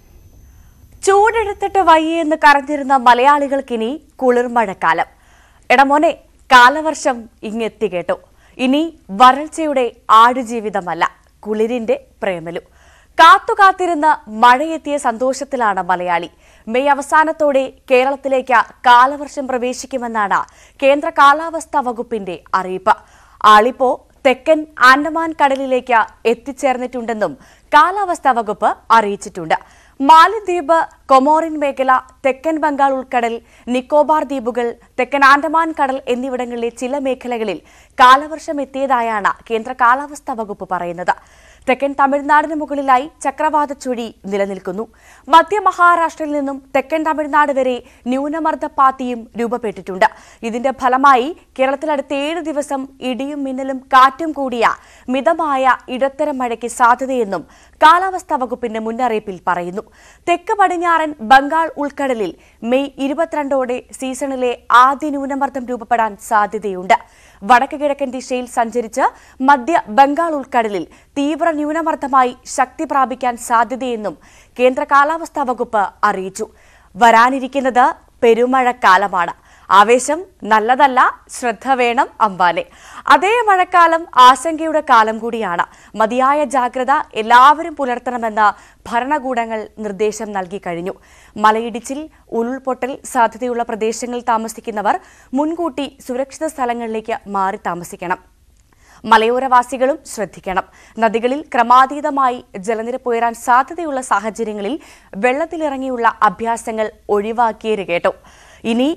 ചൂടെടുത്തിട്ട് വയ്യെന്ന് കരഞ്ഞിരുന്ന മലയാളികൾക്കിനി കുളിർമഴക്കാലം എടമോനെ കാലവർഷം ഇങ്ങെത്തി കേട്ടോ ഇനി വരൾച്ചയുടെ ആടുജീവിതമല്ല കുളിരിന്റെ പ്രേമലു കാത്തുകാത്തിരുന്ന് മഴയെത്തിയ സന്തോഷത്തിലാണ് മലയാളി മെയ് അവസാനത്തോടെ കേരളത്തിലേക്ക് കാലവർഷം പ്രവേശിക്കുമെന്നാണ് കേന്ദ്ര കാലാവസ്ഥാ വകുപ്പിന്റെ അറിയിപ്പ് ആളിപ്പോ തെക്കൻ ആൻഡമാൻ കടലിലേക്ക് എത്തിച്ചേർന്നിട്ടുണ്ടെന്നും കാലാവസ്ഥാ വകുപ്പ് അറിയിച്ചിട്ടുണ്ട് മാലദ്വീപ് കൊമോറിൻ മേഖല തെക്കൻ ബംഗാൾ ഉൾക്കടൽ നിക്കോബാർ ദ്വീപുകൾ തെക്കൻ ആൻഡമാൻ കടൽ എന്നിവിടങ്ങളിലെ ചില മേഖലകളിൽ കാലവർഷം എത്തിയതായാണ് കേന്ദ്ര കാലാവസ്ഥാ വകുപ്പ് പറയുന്നത് തെക്കൻ തമിഴ്നാടിന് മുകളിലായി ചക്രവാത ചുഴി നിലനിൽക്കുന്നു മധ്യ മഹാരാഷ്ട്രയിൽ നിന്നും തെക്കൻ തമിഴ്നാട് വരെ ന്യൂനമർദ്ദ പാത്തിയും രൂപപ്പെട്ടിട്ടുണ്ട് ഇതിന്റെ ഫലമായി കേരളത്തിൽ അടുത്ത ഏഴ് ദിവസം ഇടിയും മിന്നലും കാറ്റും കൂടിയ മിതമായ ഇടത്തരം മഴയ്ക്ക് സാധ്യതയെന്നും കാലാവസ്ഥാ വകുപ്പിന്റെ മുന്നറിയിപ്പിൽ പറയുന്നു തെക്ക് പടിഞ്ഞാറൻ ബംഗാൾ ഉൾക്കടലിൽ മെയ് ഇരുപത്തിരണ്ടോടെ സീസണിലെ ആദ്യ ന്യൂനമർദ്ദം രൂപപ്പെടാൻ സാധ്യതയുണ്ട് വടക്ക് കിഴക്കൻ ദിശയിൽ സഞ്ചരിച്ച് മധ്യ ബംഗാൾ ഉൾക്കടലിൽ തീവ്ര ന്യൂനമർദ്ദമായി ശക്തി പ്രാപിക്കാൻ സാധ്യതയെന്നും കേന്ദ്ര കാലാവസ്ഥാ വകുപ്പ് അറിയിച്ചു വരാനിരിക്കുന്നത് പെരുമഴക്കാലമാണ് ആവേശം നല്ലതല്ല ശ്രദ്ധ വേണം അമ്പാനെ അതേ മഴക്കാലം ആശങ്കയുടെ കാലം കൂടിയാണ് മതിയായ ജാഗ്രത എല്ലാവരും പുലർത്തണമെന്ന് ഭരണകൂടങ്ങൾ നിർദ്ദേശം നൽകി കഴിഞ്ഞു മലയിടിച്ചിൽ ഉരുൾപൊട്ടൽ സാധ്യതയുള്ള പ്രദേശങ്ങളിൽ താമസിക്കുന്നവർ മുൻകൂട്ടി സുരക്ഷിത സ്ഥലങ്ങളിലേക്ക് മാറി താമസിക്കണം മലയോരവാസികളും ശ്രദ്ധിക്കണം നദികളിൽ ക്രമാതീതമായി ജലനിരപ്പ് ഉയരാൻ സാധ്യതയുള്ള സാഹചര്യങ്ങളിൽ വെള്ളത്തിലിറങ്ങിയുള്ള അഭ്യാസങ്ങൾ ഒഴിവാക്കിയത് കേട്ടോ ഇനി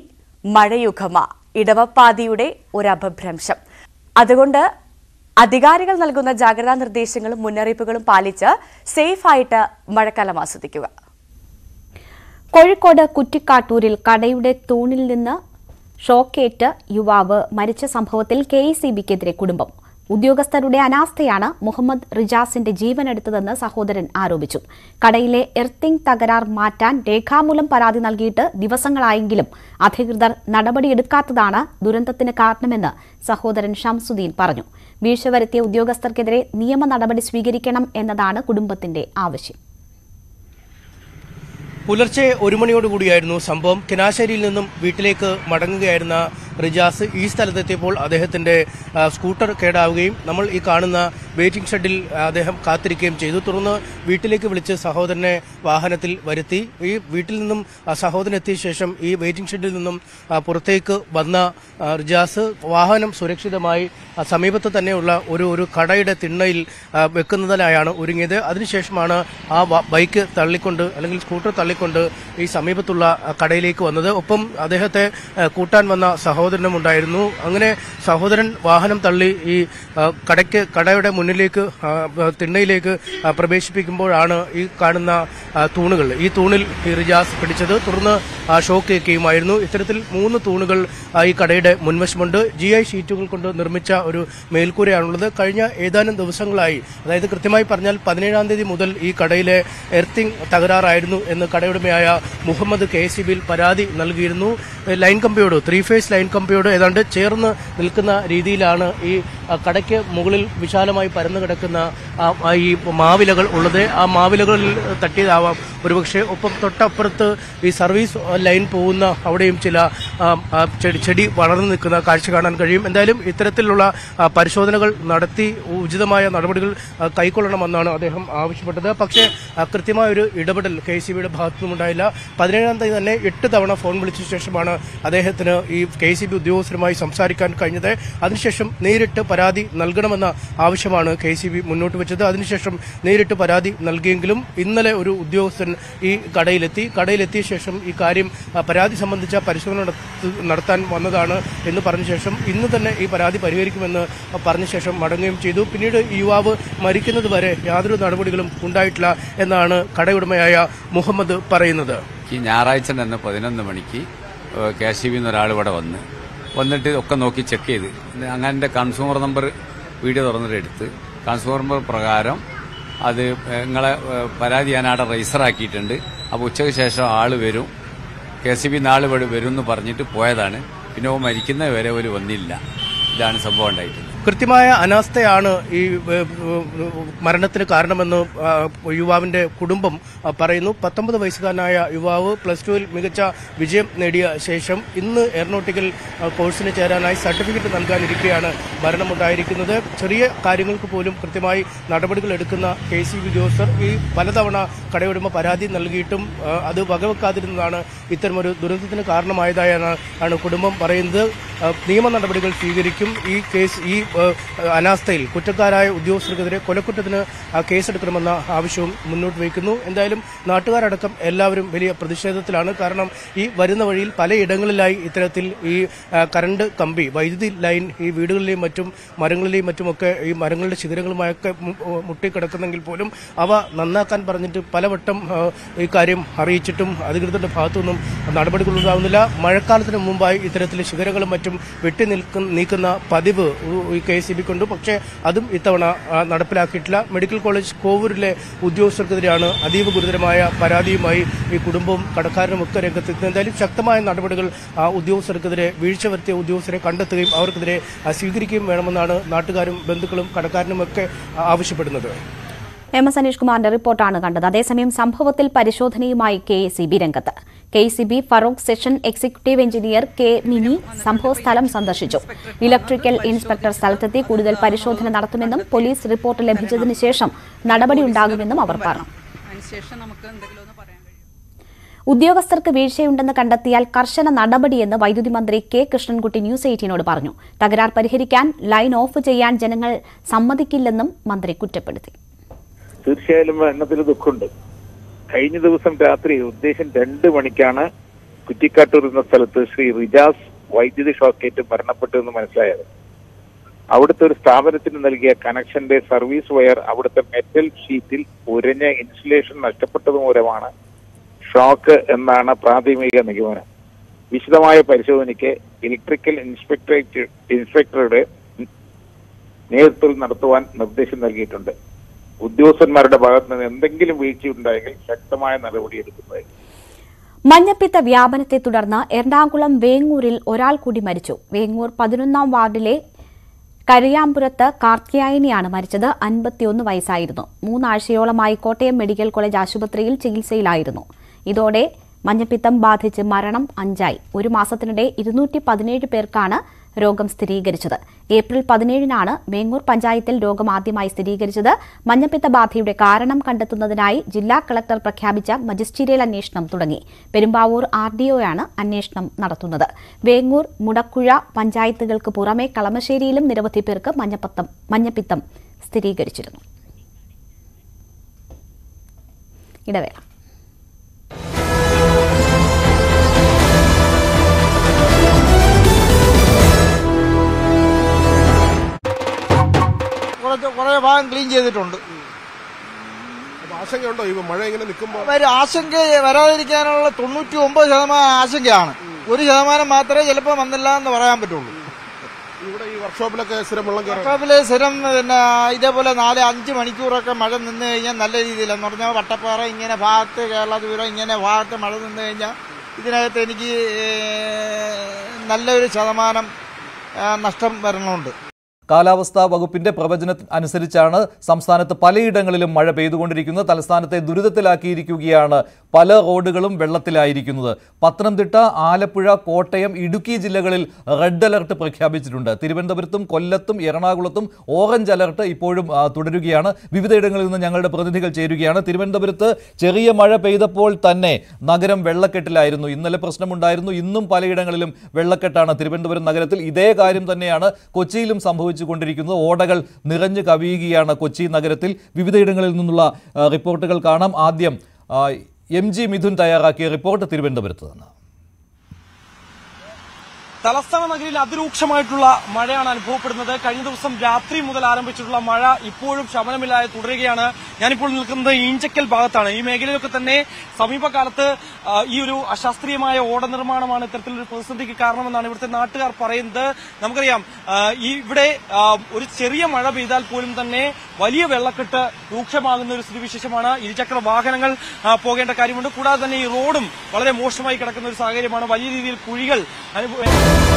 മഴയുഗമ ഇടവപ്പാതിയുടെ ഒരു അപഭ്രംശം അതുകൊണ്ട് അധികാരികൾ നൽകുന്ന ജാഗ്രതാ നിർദ്ദേശങ്ങളും മുന്നറിയിപ്പുകളും പാലിച്ച് സേഫായിട്ട് മഴക്കാലം ആസ്വദിക്കുക കോഴിക്കോട് കുറ്റിക്കാട്ടൂരിൽ കടയുടെ തൂണിൽ നിന്ന് ഷോക്കേറ്റ് യുവാവ് മരിച്ച സംഭവത്തിൽ കെ ഇ സി ബിക്കെതിരെ കുടുംബം ഉദ്യോഗസ്ഥരുടെ അനാസ്ഥയാണ് മുഹമ്മദ് റിജാസിന്റെ ജീവനെടുത്തതെന്ന് സഹോദരൻ ആരോപിച്ചു കടയിലെ എർത്തിങ് തകരാർ മാറ്റാൻ രേഖാമൂലം പരാതി നൽകിയിട്ട് ദിവസങ്ങളായെങ്കിലും അധികൃതർ നടപടിയെടുക്കാത്തതാണ് ദുരന്തത്തിന് കാരണമെന്ന് സഹോദരൻ ഷംസുദ്ദീൻ പറഞ്ഞു വീഴ്ച വരുത്തിയ ഉദ്യോഗസ്ഥർക്കെതിരെ നിയമ നടപടി സ്വീകരിക്കണം എന്നതാണ് കുടുംബത്തിന്റെ ആവശ്യം പുലർച്ചെ ഒരു മണിയോടുകൂടിയായിരുന്നു സംഭവം കിനാശ്ശേരിയിൽ നിന്നും വീട്ടിലേക്ക് മടങ്ങുകയായിരുന്ന റിജാസ് ഈ സ്ഥലത്തെത്തിയപ്പോൾ അദ്ദേഹത്തിന്റെ ആ, സ്കൂട്ടർ കേടാവുകയും നമ്മൾ ഈ കാണുന്ന വെയിറ്റിംഗ് ഷെഡിൽ അദ്ദേഹം കാത്തിരിക്കുകയും ചെയ്തു തുടർന്ന് വീട്ടിലേക്ക് വിളിച്ച് സഹോദരനെ വാഹനത്തിൽ വരുത്തി ഈ വീട്ടിൽ നിന്നും ആ സഹോദരൻ എത്തിയ ശേഷം ഈ വെയിറ്റിംഗ് ഷെഡിൽ നിന്നും ആ, പുറത്തേക്ക് വന്ന ആ, റിജാസ് വാഹനം സുരക്ഷിതമായി ആ, സമീപത്ത് തന്നെയുള്ള ഒരു ഒരു കടയുടെ തിണ്ണയിൽ ആ, വെക്കുന്നതിനായാണ് ഒരുങ്ങിയത് അതിനുശേഷമാണ് ആ വ- ബൈക്ക് തള്ളിക്കൊണ്ട് അല്ലെങ്കിൽ സ്കൂട്ടർ തള്ളിക്കൊണ്ട് ഈ സമീപത്തുള്ള ആ, കടയിലേക്ക് വന്നത് ഒപ്പം അദ്ദേഹത്തെ ആ, കൂട്ടാൻ വന്ന സഹോദരനും ഉണ്ടായിരുന്നു അങ്ങനെ സഹോദരൻ വാഹനം തള്ളി ഈ ആ, കടയ്ക്ക് കടയുടെ മുന്നിലേക്ക് ആ, ആ, തിണ്ണയിലേക്ക് ആ, പ്രവേശിപ്പിക്കുമ്പോഴാണ് ഈ കാണുന്ന ആ, തൂണുകൾ ഈ തൂണിൽ ഈ റിജാസ് പിടിച്ചത് തുടർന്ന് ആ, ഷോക്ക് ഏൽക്കുകയുമായിരുന്നു ഇത്തരത്തിൽ മൂന്ന് തൂണുകൾ ആ, ഈ കടയുടെ മുൻവശമുണ്ട് ജി ഐ ഷീറ്റുകൾ കൊണ്ട് നിർമ്മിച്ച ഒരു മേൽക്കൂരയാണുള്ളത് കഴിഞ്ഞ ഏതാനും ദിവസങ്ങളായി അതായത് കൃത്യമായി പറഞ്ഞാൽ പതിനേഴാം തീയതി മുതൽ ഈ കടയിലെ എർത്തിങ് തകരാറായിരുന്നു എന്ന് കടയുടമയായ മുഹമ്മദ് കെ സി ബിയിൽ പരാതി നൽകിയിരുന്നു ലൈൻ കമ്പിയോട് ത്രീ ഫേസ് ലൈൻ കമ്പിയോട് ഏതാണ്ട് ചേർന്ന് നിൽക്കുന്ന രീതിയിലാണ് ഈ ആ, കടയ്ക്ക് മുകളിൽ വിശാലമായി പരന്നു കിടക്കുന്ന ആ, ആ, ഈ മാവിലകൾ ഉള്ളത് ആ മാവിലകളിൽ തട്ടിയതാവാം ഒരുപക്ഷെ ഒപ്പം തൊട്ടപ്പുറത്ത് ഈ സർവീസ് ലൈൻ പോകുന്ന അവിടെയും ചില ആ, ആ, ചെടി ചെടി വളർന്നു നിൽക്കുന്ന കാഴ്ച കാണാൻ കഴിയും എന്തായാലും ഇത്തരത്തിലുള്ള ആ, പരിശോധനകൾ നടത്തി ഉചിതമായ നടപടികൾ ആ, കൈക്കൊള്ളണമെന്നാണ് അദ്ദേഹം ആവശ്യപ്പെട്ടത് പക്ഷേ ആ, കൃത്യമായ ഒരു ഇടപെടൽ കെ സി ബിയുടെ ഭാഗത്തുനിന്നും ഉണ്ടായില്ല പതിനേഴാം തീയതി തന്നെ എട്ട് തവണ ഫോൺ വിളിച്ച ശേഷമാണ് അദ്ദേഹത്തിന് ഈ കെ സി ബി ഉദ്യോഗസ്ഥരുമായി സംസാരിക്കാൻ കഴിഞ്ഞത് അതിനുശേഷം നേരിട്ട് പരാതി നൽകണമെന്ന ആവശ്യമാണ് കെ സി ബി മുന്നോട്ട് വെച്ചത് അതിനുശേഷം നേരിട്ട് പരാതി നൽകിയെങ്കിലും ഇന്നലെ ഒരു ഉദ്യോഗസ്ഥൻ ഈ കടയിലെത്തി കടയിലെത്തിയ ശേഷം ഈ കാര്യം ആ, പരാതി സംബന്ധിച്ച പരിശോധന നടത്തു- നടത്താൻ വന്നതാണ് എന്ന് പറഞ്ഞ ശേഷം ഇന്ന് തന്നെ ഈ പരാതി പരിഹരിക്കുമെന്ന് പറഞ്ഞ ശേഷം മടങ്ങുകയും ചെയ്തു പിന്നീട് ഈ യുവാവ് മരിക്കുന്നത് വരെ യാതൊരു നടപടികളും ഉണ്ടായിട്ടില്ല എന്നാണ് കടയുടമയായ മുഹമ്മദ് പറയുന്നത് ഈ ഞായറാഴ്ച തന്നെ പതിനൊന്ന് മണിക്ക് കെ സി ബിന്ന് ഒരാൾ ഇവിടെ വന്ന് വന്നിട്ട് ഒക്കെ നോക്കി ചെക്ക് ചെയ്ത് അങ്ങനെ എൻ്റെ കൺസ്യൂമർ നമ്പർ വീഡിയോ തുറന്നിട്ട് എടുത്ത് കൺസ്യൂമർ നമ്പർ പ്രകാരം അത് നിങ്ങളെ ഏഹ്, പരാതി ഞാൻ അവിടെ രജിസ്റ്റർ ആക്കിയിട്ടുണ്ട് അപ്പോൾ ഉച്ചയ്ക്ക് ശേഷം ആൾ വരും കെ സി ബി നാളെ വരും എന്ന് പറഞ്ഞിട്ട് പോയതാണ് പിന്നെ ഓ മരിക്കുന്നത് വരെ ഒരു വന്നില്ല ഇതാണ് സംഭവം ഉണ്ടായിട്ടുള്ളത് കൃത്യമായ അനാസ്ഥയാണ് ഈ ഏഹ്, ഏഹ്, മരണത്തിന് കാരണമെന്ന് ആ, യുവാവിന്റെ കുടുംബം ആ, പറയുന്നു പത്തൊമ്പത് വയസ്സുകാരനായ യുവാവ് പ്ലസ് ടുവിൽ മികച്ച വിജയം നേടിയ ശേഷം ഇന്ന് എയറോനോട്ടിക്കൽ ആ, കോഴ്സിന് ചേരാനായി സർട്ടിഫിക്കറ്റ് നൽകാനിരിക്കെയാണ് മരണമുണ്ടായിരിക്കുന്നത് ചെറിയ കാര്യങ്ങൾക്ക് പോലും കൃത്യമായി നടപടികൾ എടുക്കുന്ന കെ സി ബി ഉദ്യോഗസ്ഥർ ഈ പലതവണ കടയുടമ പരാതി നൽകിയിട്ടും ആ, അത് വകവെക്കാതിരുന്നതാണ് ഇത്തരമൊരു ദുരന്തത്തിന് കാരണമായതായാണ് ആണ് കുടുംബം പറയുന്നത് ആ, നിയമ നടപടികൾ സ്വീകരിക്കും ഈ കേസ് ഈ ആ, അനാസ്ഥയിൽ കുറ്റക്കാരായ ഉദ്യോഗസ്ഥർക്കെതിരെ കൊലക്കുറ്റത്തിന് ആ, കേസെടുക്കണമെന്ന ആവശ്യവും മുന്നോട്ട് വയ്ക്കുന്നു എന്തായാലും നാട്ടുകാരടക്കം എല്ലാവരും വലിയ പ്രതിഷേധത്തിലാണ് കാരണം ഈ വരുന്ന വഴിയിൽ പലയിടങ്ങളിലായി ഇത്തരത്തിൽ ഈ ആ, കറണ്ട് കമ്പി വൈദ്യുതി ലൈൻ ഈ വീടുകളിലെയും മറ്റും മരങ്ങളിലെയും മറ്റുമൊക്കെ ഈ മരങ്ങളുടെ ശിഖരങ്ങളുമായൊക്കെ മു- മുട്ടിക്കിടക്കുന്നെങ്കിൽ പോലും അവ നന്നാക്കാൻ പറഞ്ഞിട്ട് പലവട്ടം ആ, ഈ കാര്യം അറിയിച്ചിട്ടും അധികൃതരുടെ ഭാഗത്തുനിന്നും നടപടികൾ ഉണ്ടാകുന്നില്ല മഴക്കാലത്തിന് മുമ്പായി ഇത്തരത്തിൽ ശിഖരങ്ങളും മറ്റും വെട്ടി നിൽക്കുന്ന നീക്കുന്ന പതിവ് ഉ- ഈ കെ എസ് കൊണ്ട് പക്ഷേ അതും ഇത്തവണ ആ, നടപ്പിലാക്കിയിട്ടില്ല മെഡിക്കൽ കോളേജ് കോവൂരിലെ ഉദ്യോഗസ്ഥർക്കെതിരെയാണ് അതീവ ഗുരുതരമായ പരാതിയുമായി ഈ കുടുംബവും കടക്കാരനും ഒക്കെ രംഗത്തെത്തുന്നത് എന്തായാലും ശക്തമായ നടപടികൾ ആ ഉദ്യോഗസ്ഥർക്കെതിരെ വീഴ്ച വരുത്തിയ ഉദ്യോഗസ്ഥരെ കണ്ടെത്തുകയും അവർക്കെതിരെ ആ, സ്വീകരിക്കുകയും വേണമെന്നാണ് നാട്ടുകാരും ബന്ധുക്കളും കടക്കാരനും ഒക്കെ ആ, ആവശ്യപ്പെടുന്നത് എം എസ് അനീഷ് കുമാറിന്റെ റിപ്പോർട്ടാണ് കണ്ടത് അതേസമയം സംഭവത്തിൽ പരിശോധനയുമായി കെ എസ് ബി രംഗത്ത് K C B Feroke section executive engineer K Mini സംഭവസ്ഥലം സന്ദർശിച്ചു ഇലക്ട്രിക്കൽ ഇൻസ്പെക്ടർ സ്ഥലത്തെത്തി കൂടുതൽ പരിശോധന നടത്തുമെന്നും പോലീസ് റിപ്പോർട്ട് ലഭിച്ചതിന് ശേഷം നടപടിയുണ്ടാകുമെന്നും അവർ പറഞ്ഞു അതിനുശേഷം നമുക്ക് എന്തെങ്കിലും ഒന്ന് പറയാൻ കഴിയും ഉദ്യോഗസ്ഥർക്ക് വീഴ്ചയുണ്ടെന്ന് കണ്ടെത്തിയാൽ കർശന നടപടിയെന്ന് വൈദ്യുതി മന്ത്രി കെ കൃഷ്ണൻകുട്ടി ന്യൂസ് എയ്റ്റീനോട് പറഞ്ഞു തകരാർ പരിഹരിക്കാൻ ലൈൻ ഓഫ് ചെയ്യാൻ ജനങ്ങൾ സമ്മതിക്കില്ലെന്നും മന്ത്രി കുറ്റപ്പെടുത്തി തീർച്ചയായും എണ്ണത്തിൽ ദുഃഖമുണ്ട് കഴിഞ്ഞ ദിവസം രാത്രി ഉദ്ദേശം രണ്ട് മണിക്കാണ് കുറ്റിക്കാട്ടൂർ എന്ന സ്ഥലത്ത് ശ്രീ റിജാസ് വൈദ്യുതി ഷോക്കേറ്റ് മരണപ്പെട്ടു എന്ന് മനസ്സിലായത് അവിടുത്തെ ഒരു സ്ഥാപനത്തിന് നൽകിയ കണക്ഷന്റെ സർവീസ് വയർ അവിടുത്തെ മെറ്റൽ ഷീറ്റിൽ ഉരഞ്ഞ ഇൻസുലേഷൻ നഷ്ടപ്പെട്ടത് മൂലമാണ് ഷോക്ക് എന്നാണ് പ്രാഥമിക നിഗമനം വിശദമായ പരിശോധനയ്ക്ക് ഇലക്ട്രിക്കൽ ഇൻസ്പെക്ടറേറ്റ് ഇൻസ്പെക്ടറുടെ നേതൃത്വത്തിൽ നടത്തുവാൻ നിർദ്ദേശം നൽകിയിട്ടുണ്ട് ഉദ്യോഗസ്ഥന്മാരുടെ ഭാഗത്ത് നിന്ന് എന്തെങ്കിലും വീഴ്ചയുണ്ടായെങ്കിൽ ശക്തമായ നടപടിയെടുക്കുന്നതായിരിക്കും മഞ്ഞപ്പിത്ത വ്യാപനത്തെ തുടർന്ന് എറണാകുളം വേങ്ങൂരിൽ ഒരാൾ കൂടി മരിച്ചു വേങ്ങൂർ പതിനൊന്നാം വാർഡിലെ കരിയാമ്പുരത്ത് കാർത്തിയായനിയാണ് മരിച്ചത് അൻപത്തിയൊന്ന് വയസ്സായിരുന്നു മൂന്നാഴ്ചയോളമായി കോട്ടയം മെഡിക്കൽ കോളേജ് ആശുപത്രിയിൽ ചികിത്സയിലായിരുന്നു ഇതോടെ മഞ്ഞപ്പിത്തം ബാധിച്ച് മരണം അഞ്ചായി ഒരു മാസത്തിനിടെ ഇരുന്നൂറ്റി പതിനേഴ് പേർക്കാണ് രോഗം സ്ഥിരീകരിച്ചത് ഏപ്രിൽ പതിനേഴിനാണ് വേങ്ങൂർ പഞ്ചായത്തിൽ രോഗം ആദ്യമായി സ്ഥിരീകരിച്ചത് മഞ്ഞപ്പിത്ത ബാധയുടെ കാരണം കണ്ടെത്തുന്നതിനായി ജില്ലാ കളക്ടർ പ്രഖ്യാപിച്ച മജിസ്റ്റീരിയൽ അന്വേഷണം തുടങ്ങി പെരുമ്പാവൂർ ആർ ഡിഒയാണ് അന്വേഷണം നടത്തുന്നത് വേങ്ങൂർ മുടക്കുഴ പഞ്ചായത്തുകൾക്ക് പുറമെ കളമശ്ശേരിയിലും നിരവധി പേർക്ക് മഞ്ഞപ്പത്തം മഞ്ഞപ്പിത്തം സ്ഥിരീകരിച്ചിരുന്നു ഇടവേള കുറച്ച് കുറേ ഭാഗം ക്ലീൻ ചെയ്തിട്ടുണ്ട് അപ്പൊ ആശങ്കയുണ്ടോ ഈ മഴ ഇങ്ങനെ നിൽക്കുമ്പോൾ ഒരു ആശങ്ക വരാതിരിക്കാനുള്ള തൊണ്ണൂറ്റി ഒമ്പത് ശതമാനം ആശങ്കയാണ് ഒരു ശതമാനം മാത്രമേ ചിലപ്പോൾ വന്നില്ല എന്ന് പറയാൻ പറ്റുള്ളൂ ഇവിടെ ഈ വർക്ക്ഷോപ്പിലൊക്കെ സ്ഥിരം വെള്ളം കയറാൻ വർക്ക്ഷോപ്പില് സ്ഥിരം പിന്നെ ഇതേപോലെ നാല് അഞ്ച് മണിക്കൂറൊക്കെ മഴ നിന്ന് കഴിഞ്ഞാൽ നല്ല രീതിയിൽ എന്ന് പറഞ്ഞാൽ വട്ടപ്പാറ ഇങ്ങനെ ഭാഗത്ത് കേരള ദൂരം ഇങ്ങനെ ഭാഗത്ത് മഴ നിന്ന് കഴിഞ്ഞാൽ ഇതിനകത്ത് എനിക്ക് ഏഹ്, നല്ലൊരു ശതമാനം ആ, നഷ്ടം വരണമുണ്ട് കാലാവസ്ഥാ വകുപ്പിന്റെ പ്രവചന അനുസരിച്ചാണ് സംസ്ഥാനത്ത് പലയിടങ്ങളിലും മഴ പെയ്തുകൊണ്ടിരിക്കുന്നത് തലസ്ഥാനത്തെ ദുരിതത്തിലാക്കിയിരിക്കുകയാണ് പല റോഡുകളും വെള്ളത്തിലായിരിക്കുന്നത് പത്തനംതിട്ട ആലപ്പുഴ കോട്ടയം ഇടുക്കി ജില്ലകളിൽ റെഡ് അലർട്ട് പ്രഖ്യാപിച്ചിട്ടുണ്ട് തിരുവനന്തപുരത്തും കൊല്ലത്തും എറണാകുളത്തും ഓറഞ്ച് അലർട്ട് ഇപ്പോഴും ആ, തുടരുകയാണ് വിവിധയിടങ്ങളിൽ നിന്ന് ഞങ്ങളുടെ പ്രതിനിധികൾ ചേരുകയാണ് തിരുവനന്തപുരത്ത് ചെറിയ മഴ പെയ്തപ്പോൾ തന്നെ നഗരം വെള്ളക്കെട്ടിലായിരുന്നു ഇന്നലെ പ്രശ്നമുണ്ടായിരുന്നു ഇന്നും പലയിടങ്ങളിലും വെള്ളക്കെട്ടാണ് തിരുവനന്തപുരം നഗരത്തിൽ ഇതേ കാര്യം തന്നെയാണ് കൊച്ചിയിലും സംഭവിച്ചുകൊണ്ടിരിക്കുന്നത് ഓടകൾ നിറഞ്ഞു കവിയുകയാണ് കൊച്ചി നഗരത്തിൽ വിവിധയിടങ്ങളിൽ നിന്നുള്ള ആ, റിപ്പോർട്ടുകൾ കാണാം ആദ്യം ആ, എം ജി മിഥുൻ തയ്യാറാക്കിയ റിപ്പോർട്ട് തിരുവനന്തപുരത്ത് നിന്ന് തലസ്ഥാന നഗരിയിൽ അതിരൂക്ഷമായിട്ടുള്ള മഴയാണ് അനുഭവപ്പെടുന്നത് കഴിഞ്ഞ ദിവസം രാത്രി മുതൽ ആരംഭിച്ചിട്ടുള്ള മഴ ഇപ്പോഴും ശമനമില്ലാതെ തുടരുകയാണ് ഞാനിപ്പോൾ നിൽക്കുന്നത് ഈഞ്ചക്കൽ ഭാഗത്താണ് ഈ മേഖലയിലൊക്കെ തന്നെ സമീപകാലത്ത് ആ, ഈ ഒരു അശാസ്ത്രീയമായ ഓട നിർമ്മാണമാണ് ഇത്തരത്തിലൊരു പ്രതിസന്ധിക്ക് കാരണമെന്നാണ് ഇവിടുത്തെ നാട്ടുകാർ പറയുന്നത് നമുക്കറിയാം ആ, ഈ ഇവിടെ ആ, ഒരു ചെറിയ മഴ പെയ്താൽ പോലും തന്നെ വലിയ വെള്ളക്കെട്ട് രൂക്ഷമാകുന്ന ഒരു സ്ഥിതിവിശേഷമാണ് ഇരുചക്ര വാഹനങ്ങൾ ആ, പോകേണ്ട കാര്യമുണ്ട് കൂടാതെ തന്നെ ഈ റോഡും വളരെ മോശമായി കിടക്കുന്ന ഒരു സാഹചര്യമാണ് വലിയ രീതിയിൽ കുഴികൾ അനുഭവ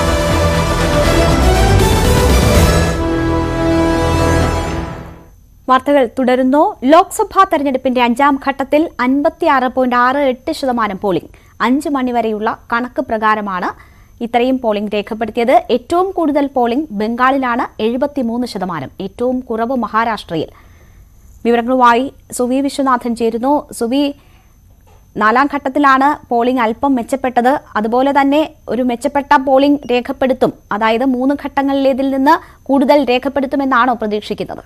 വാർത്തകൾ തുടരുന്നു ലോക്സഭാ തെരഞ്ഞെടുപ്പിന്റെ അഞ്ചാം ഘട്ടത്തിൽ അൻപത്തിയാറ് പോയിന്റ് ആറ് എട്ട് ശതമാനം പോളിംഗ് അഞ്ച് മണിവരെയുള്ള കണക്ക് പ്രകാരമാണ് ഇത്രയും പോളിംഗ് രേഖപ്പെടുത്തിയത് ഏറ്റവും കൂടുതൽ പോളിംഗ് ബംഗാളിലാണ് എഴുപത്തിമൂന്ന് ശതമാനം ഏറ്റവും കുറവ് മഹാരാഷ്ട്രയിൽ വിവരങ്ങളുമായി സുവി വിശ്വനാഥൻ ചേരുന്നു സുവി നാലാം ഘട്ടത്തിലാണ് പോളിംഗ് അല്പം മെച്ചപ്പെട്ടത് അതുപോലെ തന്നെ ഒരു മെച്ചപ്പെട്ട പോളിംഗ് രേഖപ്പെടുത്തും അതായത് മൂന്ന് ഘട്ടങ്ങളിലേതിൽ നിന്ന് കൂടുതൽ രേഖപ്പെടുത്തുമെന്നാണോ പ്രതീക്ഷിക്കുന്നത്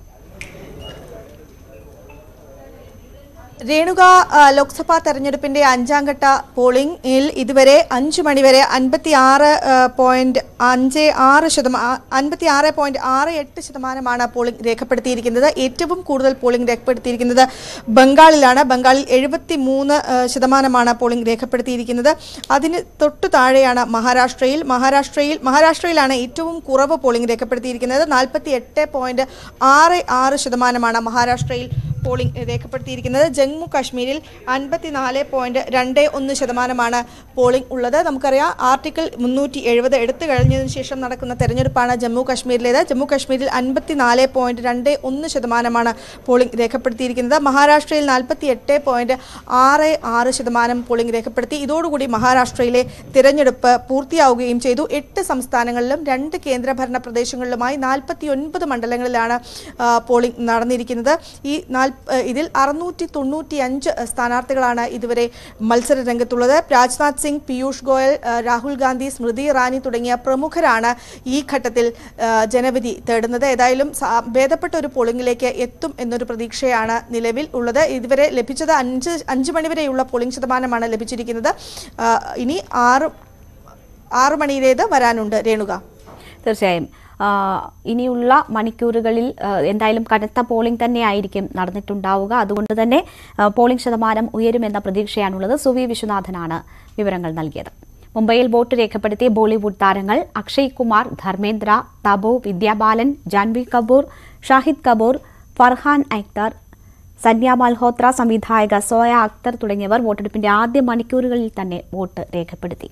രേണുക ആ, ലോക്സഭാ തെരഞ്ഞെടുപ്പിന്റെ അഞ്ചാം ഘട്ട പോളിംഗിൽ ഇതുവരെ അഞ്ചു മണിവരെ അൻപത്തി ആറ് പോയിന്റ് അഞ്ച് ആറ് ശതമാനം അൻപത്തി ആറ് പോയിന്റ് ആറ് എട്ട് ശതമാനമാണ് പോളിംഗ് രേഖപ്പെടുത്തിയിരിക്കുന്നത് ഏറ്റവും കൂടുതൽ പോളിംഗ് രേഖപ്പെടുത്തിയിരിക്കുന്നത് ബംഗാളിലാണ് ബംഗാളിൽ എഴുപത്തി മൂന്ന് ശതമാനമാണ് പോളിംഗ് രേഖപ്പെടുത്തിയിരിക്കുന്നത് അതിന് തൊട്ടു താഴെയാണ് മഹാരാഷ്ട്രയിൽ മഹാരാഷ്ട്രയിൽ മഹാരാഷ്ട്രയിലാണ് ഏറ്റവും കുറവ് പോളിംഗ് രേഖപ്പെടുത്തിയിരിക്കുന്നത് നാൽപ്പത്തി എട്ട് പോയിന്റ് ആറ് ആറ് ശതമാനമാണ് മഹാരാഷ്ട്രയിൽ പോളിംഗ് രേഖപ്പെടുത്തിയിരിക്കുന്നത് ജമ്മു കാശ്മീരിൽ അൻപത്തിനാല് പോയിന്റ് രണ്ട് ഒന്ന് ശതമാനമാണ് പോളിംഗ് ഉള്ളത് നമുക്കറിയാം ആർട്ടിക്കിൾ മുന്നൂറ്റി എഴുപത് എടുത്തു കഴിഞ്ഞതിന് ശേഷം നടക്കുന്ന തെരഞ്ഞെടുപ്പാണ് ജമ്മു കാശ്മീരിലേത് ജമ്മു കാശ്മീരിൽ അൻപത്തിനാല് പോയിന്റ് രണ്ട് ഒന്ന് ശതമാനമാണ് പോളിംഗ് രേഖപ്പെടുത്തിയിരിക്കുന്നത് മഹാരാഷ്ട്രയിൽ നാൽപ്പത്തി എട്ട് പോയിന്റ് ആറ് ആറ് ശതമാനം പോളിംഗ് രേഖപ്പെടുത്തി ഇതോടുകൂടി മഹാരാഷ്ട്രയിലെ തിരഞ്ഞെടുപ്പ് പൂർത്തിയാവുകയും ചെയ്തു എട്ട് സംസ്ഥാനങ്ങളിലും രണ്ട് കേന്ദ്രഭരണ പ്രദേശങ്ങളിലുമായി നാൽപ്പത്തി ഒൻപത് മണ്ഡലങ്ങളിലാണ് ആ, പോളിംഗ് നടന്നിരിക്കുന്നത് ഈ നാൽ ആ, ഇതിൽ അറുന്നൂറ്റി തൊണ്ണൂറ്റി അഞ്ച് സ്ഥാനാർത്ഥികളാണ് ഇതുവരെ മത്സര രംഗത്തുള്ളത് രാജ്നാഥ് സിംഗ് പീയൂഷ് ഗോയൽ ആ, രാഹുൽ ഗാന്ധി സ്മൃതി ഇറാനി തുടങ്ങിയ പ്രമുഖരാണ് ഈ ഘട്ടത്തിൽ ആ, ജനവിധി തേടുന്നത് ഏതായാലും സ- ഭേദപ്പെട്ട ഒരു പോളിംഗിലേക്ക് എത്തും എന്നൊരു പ്രതീക്ഷയാണ് നിലവിൽ ഉള്ളത് ഇതുവരെ ലഭിച്ചത് അഞ്ച് അഞ്ച് മണിവരെയുള്ള പോളിംഗ് ശതമാനമാണ് ലഭിച്ചിരിക്കുന്നത് ആ, ഇനി ആറ് ആറ് മണിയിലേത് വരാനുണ്ട് രേണുക തീർച്ചയായും ആ, ഇനിയുള്ള മണിക്കൂറുകളിൽ ആ, എന്തായാലും കനത്ത പോളിംഗ് തന്നെയായിരിക്കും നടന്നിട്ടുണ്ടാവുക അതുകൊണ്ട് തന്നെ ആ, പോളിംഗ് ശതമാനം ഉയരുമെന്ന പ്രതീക്ഷയാണുള്ളത് സുവി വിശ്വനാഥനാണ് വിവരങ്ങൾ നൽകിയത് മുംബൈയിൽ വോട്ട് രേഖപ്പെടുത്തിയ ബോളിവുഡ് താരങ്ങൾ അക്ഷയ് കുമാർ ധർമ്മേന്ദ്ര തബു വിദ്യാബാലൻ ജാൻവി കപൂർ ഷാഹിദ് കപൂർ ഫർഹാൻ അക്തർ സന്യ മൽഹോത്ര സംവിധായക സോയ അക്തർ തുടങ്ങിയവർ വോട്ടെടുപ്പിന്റെ ആദ്യ മണിക്കൂറുകളിൽ തന്നെ വോട്ട് രേഖപ്പെടുത്തി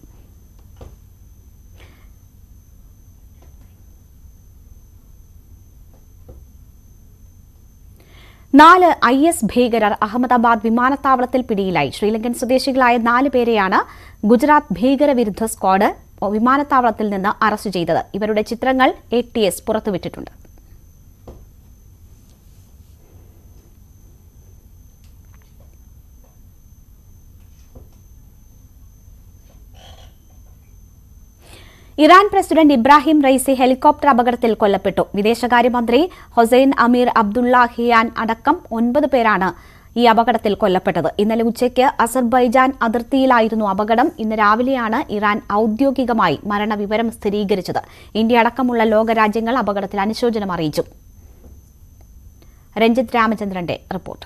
നാല് ഐ എസ് ഭീകരർ അഹമ്മദാബാദ് വിമാനത്താവളത്തിൽ പിടിയിലായി ശ്രീലങ്കൻ സ്വദേശികളായ നാല് പേരെയാണ് ഗുജറാത്ത് ഭീകരവിരുദ്ധ സ്ക്വാഡ് വിമാനത്താവളത്തിൽ നിന്ന് അറസ്റ്റ് ചെയ്തത് ഇവരുടെ ചിത്രങ്ങൾ എ ടി എസ് പുറത്തുവിട്ടിട്ടുണ്ട് Iran president Ebrahim Raisi helicopter അപകടത്തിൽ കൊല്ലപ്പെട്ടു വിദേശകാര്യമന്ത്രി ഹൊസൈൻ അമീർ അബ്ദുള്ളാഹിയാൻ അടക്കം ഒൻപത് പേരാണ് ഈ അപകടത്തിൽ കൊല്ലപ്പെട്ടത് ഇന്നലെ ഉച്ചയ്ക്ക് അസർബൈജാൻ അതിർത്തിയിലായിരുന്നു അപകടം ഇന്ന് രാവിലെയാണ് ഇറാൻ ഔദ്യോഗികമായി മരണവിവരം സ്ഥിരീകരിച്ചത് ഇന്ത്യ അടക്കമുള്ള ലോകരാജ്യങ്ങൾ അപകടത്തിൽ അനുശോചനം അറിയിച്ചു രഞ്ജിത്ത് രാമചന്ദ്രന്റെ റിപ്പോർട്ട്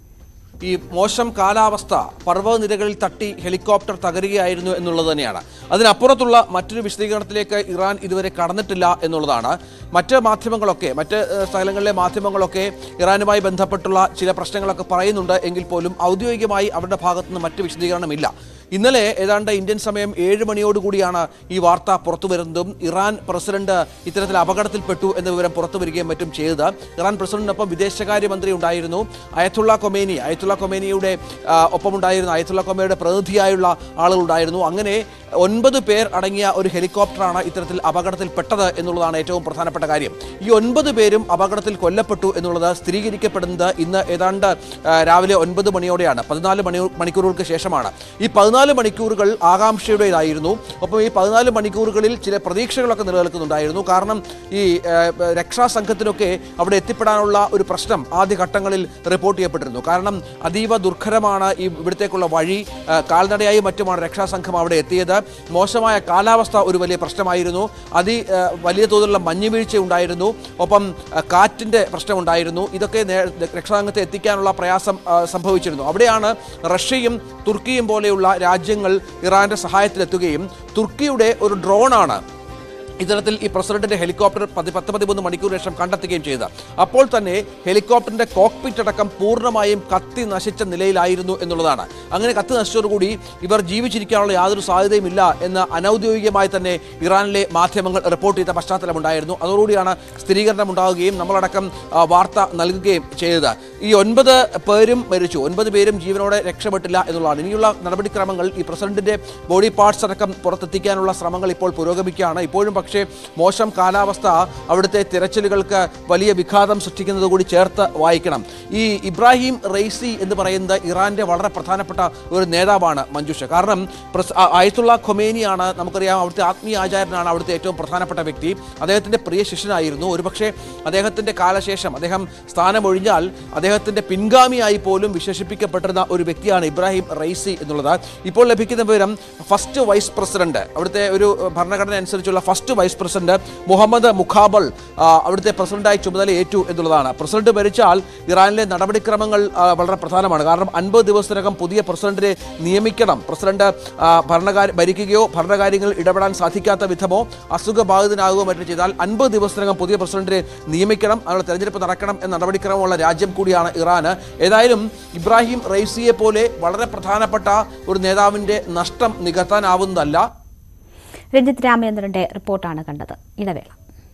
ഈ മോശം കാലാവസ്ഥ പർവ്വതനിരകളിൽ തട്ടി ഹെലികോപ്റ്റർ തകരുകയായിരുന്നു എന്നുള്ളത് തന്നെയാണ് അതിനപ്പുറത്തുള്ള മറ്റൊരു വിശദീകരണത്തിലേക്ക് ഇറാൻ ഇതുവരെ കടന്നിട്ടില്ല എന്നുള്ളതാണ് മറ്റ് മാധ്യമങ്ങളൊക്കെ മറ്റ് ഏഹ്, സ്ഥലങ്ങളിലെ മാധ്യമങ്ങളൊക്കെ ഇറാനുമായി ബന്ധപ്പെട്ടുള്ള ചില പ്രശ്നങ്ങളൊക്കെ പറയുന്നുണ്ട് എങ്കിൽ പോലും ഔദ്യോഗികമായി അവരുടെ ഭാഗത്തുനിന്ന് മറ്റ് വിശദീകരണമില്ല ഇന്നലെ ഏതാണ്ട് ഇന്ത്യൻ സമയം ഏഴ് മണിയോടുകൂടിയാണ് ഈ വാർത്ത പുറത്തു വരുന്നതും ഇറാൻ പ്രസിഡന്റ് ഇത്തരത്തിൽ അപകടത്തിൽപ്പെട്ടു എന്ന വിവരം പുറത്തു വരികയും മറ്റും ചെയ്തത് ഇറാൻ പ്രസിഡന്റിനൊപ്പം വിദേശകാര്യമന്ത്രി ഉണ്ടായിരുന്നു അയത്തുള്ള കൊമേനി അയത്തുള്ള കൊമേനിയുടെ ആ, ഒപ്പമുണ്ടായിരുന്ന അയത്തുള്ള കൊമേനിയുടെ പ്രതിനിധിയായുള്ള ആളുകളുണ്ടായിരുന്നു അങ്ങനെ ഒൻപത് പേർ അടങ്ങിയ ഒരു ഹെലികോപ്റ്ററാണ് ഇത്തരത്തിൽ അപകടത്തിൽപ്പെട്ടത് എന്നുള്ളതാണ് ഏറ്റവും പ്രധാനപ്പെട്ട കാര്യം ഈ ഒൻപത് പേരും അപകടത്തിൽ കൊല്ലപ്പെട്ടു എന്നുള്ളത് സ്ഥിരീകരിക്കപ്പെടുന്നത് ഇന്ന് ഏതാണ്ട് ആ, രാവിലെ ഒൻപത് മണിയോടെയാണ് പതിനാല് മണി മണിക്കൂറുകൾക്ക് ശേഷമാണ് ഈ പതിനാല് മണിക്കൂറുകൾ ആകാംക്ഷയുടേതായിരുന്നു ഒപ്പം ഈ പതിനാല് മണിക്കൂറുകളിൽ ചില പ്രതീക്ഷകളൊക്കെ നിലനിൽക്കുന്നുണ്ടായിരുന്നു കാരണം ഈ ആ, രക്ഷാസംഘത്തിനൊക്കെ അവിടെ എത്തിപ്പെടാനുള്ള ഒരു പ്രശ്നം ആദ്യഘട്ടങ്ങളിൽ റിപ്പോർട്ട് ചെയ്യപ്പെട്ടിരുന്നു കാരണം അതീവ ദുർഘരമാണ് ഈ ഇവിടത്തേക്കുള്ള വഴി ആ, കാൽനടയായി മറ്റുമാണ് രക്ഷാസംഘം അവിടെ എത്തിയത് മോശമായ കാലാവസ്ഥ ഒരു വലിയ പ്രശ്നമായിരുന്നു അതി ആ, വലിയ തോതിലുള്ള മഞ്ഞുവീഴ്ച ഉണ്ടായിരുന്നു ഒപ്പം ആ, കാറ്റിന്റെ പ്രശ്നമുണ്ടായിരുന്നു ഇതൊക്കെ നേ- രക്ഷാസംഘത്തെ എത്തിക്കാനുള്ള പ്രയാസം ആ, സംഭവിച്ചിരുന്നു അവിടെയാണ് റഷ്യയും തുർക്കിയും പോലെയുള്ള രാജ്യങ്ങൾ ഇറാന്റെ സഹായത്തിലെത്തുകയും തുർക്കിയുടെ ഒരു ഡ്രോണാണ് ഇത്തരത്തിൽ ഈ പ്രസിഡന്റിന്റെ ഹെലികോപ്റ്റർ പതി പത്ത് പതിമൂന്ന് മണിക്കൂർ ശേഷം കണ്ടെത്തുകയും ചെയ്ത അപ്പോൾ തന്നെ ഹെലികോപ്റ്ററിന്റെ കോക്പിറ്റ് അടക്കം പൂർണ്ണമായും കത്തി നശിച്ച നിലയിലായിരുന്നു എന്നുള്ളതാണ് അങ്ങനെ കത്തി നശിച്ചതോടുകൂടി ഇവർ ജീവിച്ചിരിക്കാനുള്ള യാതൊരു സാധ്യതയും ഇല്ല എന്ന് അനൌദ്യോഗികമായി തന്നെ ഇറാനിലെ മാധ്യമങ്ങൾ റിപ്പോർട്ട് ചെയ്ത പശ്ചാത്തലമുണ്ടായിരുന്നു അതോടുകൂടിയാണ് സ്ഥിരീകരണം ഉണ്ടാവുകയും നമ്മളടക്കം ആ, വാർത്ത നൽകുകയും ചെയ്തത് ഈ ഒൻപത് പേരും മരിച്ചു ഒൻപത് പേരും ജീവനോടെ രക്ഷപ്പെട്ടില്ല എന്നുള്ളതാണ് ഇനിയുള്ള നടപടിക്രമങ്ങൾ ഈ പ്രസിഡന്റിന്റെ ബോഡി പാർട്സ് അടക്കം പുറത്തെത്തിക്കാനുള്ള ശ്രമങ്ങൾ ഇപ്പോൾ പുരോഗമിക്കുകയാണ് ഇപ്പോഴും പക്ഷേ മോശം കാലാവസ്ഥ അവിടുത്തെ തിരച്ചിലുകൾക്ക് വലിയ വിഘാതം സൃഷ്ടിക്കുന്നത് കൂടി ചേർത്ത് വായിക്കണം ഈ ഇബ്രാഹിം റെയ്സി എന്ന് പറയുന്നത് ഇറാന്റെ വളരെ പ്രധാനപ്പെട്ട ഒരു നേതാവാണ് മഞ്ജുഷ കാരണം പ്രസ്- ആ- ആയത്തുള്ള ഖൊമേനിയാണ് നമുക്കറിയാം അവിടുത്തെ ആത്മീയ ആചാര്യനാണ് അവിടുത്തെ ഏറ്റവും പ്രധാനപ്പെട്ട വ്യക്തി അദ്ദേഹത്തിന്റെ പ്രിയ ശിഷ്യനായിരുന്നു ഒരുപക്ഷെ അദ്ദേഹത്തിന്റെ കാലശേഷം അദ്ദേഹം സ്ഥാനമൊഴിഞ്ഞാൽ അദ്ദേഹത്തിന്റെ പിൻഗാമിയായി പോലും വിശേഷിപ്പിക്കപ്പെട്ടിരുന്ന ഒരു വ്യക്തിയാണ് ഇബ്രാഹിം റൈസി എന്നുള്ളത് ഇപ്പോൾ ലഭിക്കുന്ന വിവരം ഫസ്റ്റ് വൈസ് പ്രസിഡന്റ് അവിടുത്തെ ഒരു ഭരണഘടന അനുസരിച്ചുള്ള first vice president Mohammad Mokhber ആ, അവിടുത്തെ പ്രസിഡന്റായി ചുമതല ഏറ്റു എന്നുള്ളതാണ് പ്രസിഡന്റ് ഭരിച്ചാൽ ഇറാനിലെ നടപടിക്രമങ്ങൾ ആ, വളരെ പ്രധാനമാണ് കാരണം അൻപത് ദിവസത്തിനകം പുതിയ പ്രസിഡന്റിനെ നിയമിക്കണം പ്രസിഡന്റ് ആ, ഭരണകാര്യ ഭരിക്കുകയോ ഭരണകാര്യങ്ങളിൽ ഇടപെടാൻ സാധിക്കാത്ത വിധമോ അസുഖബാധിതനാകുകയോ മറ്റും ചെയ്താൽ അൻപത് ദിവസത്തിനകം പുതിയ പ്രസിഡന്റിനെ നിയമിക്കണം അതിനുള്ള തെരഞ്ഞെടുപ്പ് നടക്കണം എന്ന നടപടിക്രമമുള്ള രാജ്യം കൂടിയാണ് ഇറാന് ഏതായാലും ഇബ്രാഹിം റൈസിയെ പോലെ വളരെ പ്രധാനപ്പെട്ട ഒരു നേതാവിന്റെ നഷ്ടം നികത്താനാവുന്നതല്ല രഞ്ജിത്ത് രാമചന്ദ്രന്റെ റിപ്പോർട്ടാണ് കണ്ടത് ഇടവേള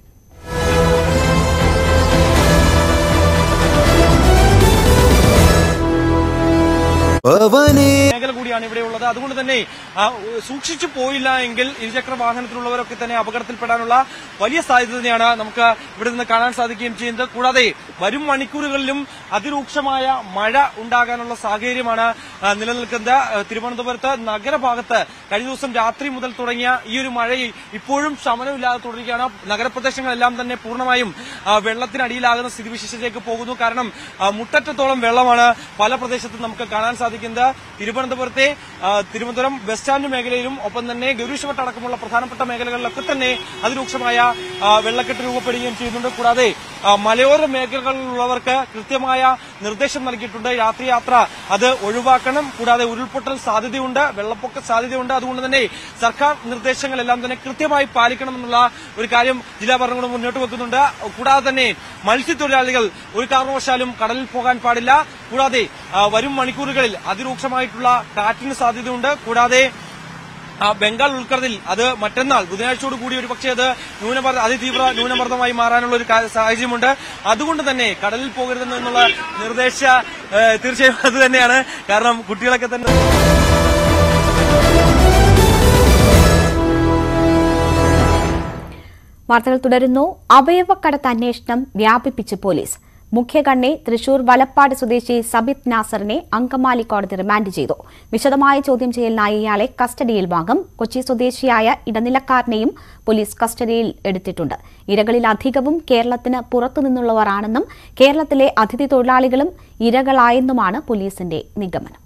മേഖല കൂടിയാണ് ഇവിടെ ഉള്ളത് അതുകൊണ്ട് തന്നെ ആ, സൂക്ഷിച്ചു പോയില്ല എങ്കിൽ ഇരുചക്ര വാഹനത്തിലുള്ളവരൊക്കെ തന്നെ അപകടത്തിൽപ്പെടാനുള്ള വലിയ സാധ്യത തന്നെയാണ് നമുക്ക് ഇവിടെ നിന്ന് കാണാൻ സാധിക്കുകയും ചെയ്യുന്നത് കൂടാതെ വരും മണിക്കൂറുകളിലും അതിരൂക്ഷമായ മഴ ഉണ്ടാകാനുള്ള സാഹചര്യമാണ് ആ, നിലനിൽക്കുന്നത് ആ, തിരുവനന്തപുരത്ത് നഗരഭാഗത്ത് കഴിഞ്ഞ ദിവസം രാത്രി മുതൽ തുടങ്ങിയ ഈ ഒരു മഴ ഇപ്പോഴും ശമനമില്ലാതെ തുടരുകയാണ് നഗരപ്രദേശങ്ങളെല്ലാം തന്നെ പൂർണ്ണമായും ആ, വെള്ളത്തിനടിയിലാകുന്ന സ്ഥിതിവിശേഷത്തിലേക്ക് പോകുന്നു കാരണം ആ, മുട്ടറ്റത്തോളം വെള്ളമാണ് പല പ്രദേശത്തും നമുക്ക് കാണാൻ സാധിക്കുന്നത് തിരുവനന്തപുരത്തെ ആ, തിരുവനന്തപുരം ബസ് സ്റ്റാൻഡ് മേഖലയിലും ഒപ്പം തന്നെ ഗൗരീശ്വട്ട് അടക്കമുള്ള പ്രധാനപ്പെട്ട മേഖലകളിലൊക്കെ തന്നെ അതിരൂക്ഷമായ ആ, വെള്ളക്കെട്ട് രൂപപ്പെടുകയും ചെയ്യുന്നുണ്ട് കൂടാതെ ആ, മലയോര മേഖലകളിലുള്ളവർക്ക് കൃത്യമായ നിർദ്ദേശം നൽകിയിട്ടുണ്ട് രാത്രി യാത്ര അത് ഒഴിവാക്കണം കൂടാതെ ഉരുൾപൊട്ടൽ സാധ്യതയുണ്ട് വെള്ളപ്പൊക്ക സാധ്യതയുണ്ട് അതുകൊണ്ട് തന്നെ സർക്കാർ നിർദ്ദേശങ്ങളെല്ലാം തന്നെ കൃത്യമായി പാലിക്കണമെന്നുള്ള ഒരു കാര്യം ജില്ലാ ഭരണകൂടം മുന്നോട്ട് വെക്കുന്നുണ്ട് കൂടാതെ തന്നെ മത്സ്യത്തൊഴിലാളികൾ ഒരു കാരണവശാലും കടലിൽ പോകാൻ പാടില്ല കൂടാതെ ആ, വരും മണിക്കൂറുകളിൽ അതിരൂക്ഷമായിട്ടുള്ള കാറ്റിന് സാധ്യതയുണ്ട് കൂടാതെ ആ, ബംഗാൾ ഉൾക്കടലിൽ അത് മറ്റന്നാൾ ബുധനാഴ്ചയോട് കൂടി ഒരു പക്ഷേ അത് ന്യൂനമർദ്ദ അതിതീവ്ര ന്യൂനമർദ്ദമായി മാറാനുള്ള ഒരു കാ- സാഹചര്യമുണ്ട് അതുകൊണ്ട് തന്നെ കടലിൽ പോകരുതെന്നുള്ള നിർദ്ദേശ ഏ, തീർച്ചയായും അത് തന്നെയാണ് കാരണം കുട്ടികളൊക്കെ തന്നെ വാർത്തകൾ തുടരുന്നു അവയവക്കടത്ത് അന്വേഷണം വ്യാപിപ്പിച്ച് പോലീസ് മുഖ്യകണ്ണി തൃശൂർ വലപ്പാട് സ്വദേശി സബിത് നാസറിനെ അങ്കമാലി കോടതി റിമാൻഡ് ചെയ്തു വിശദമായ ചോദ്യം ചെയ്യലിനായി ഇയാളെ കസ്റ്റഡിയിൽ വാങ്ങും കൊച്ചി സ്വദേശിയായ ഇടനിലക്കാരനെയും പോലീസ് കസ്റ്റഡിയിൽ എടുത്തിട്ടുണ്ട് ഇരകളിൽ അധികവും കേരളത്തിന് പുറത്തുനിന്നുള്ളവരാണെന്നും കേരളത്തിലെ അതിഥി തൊഴിലാളികളും ഇരകളായെന്നുമാണ് പോലീസിന്റെ നിഗമനം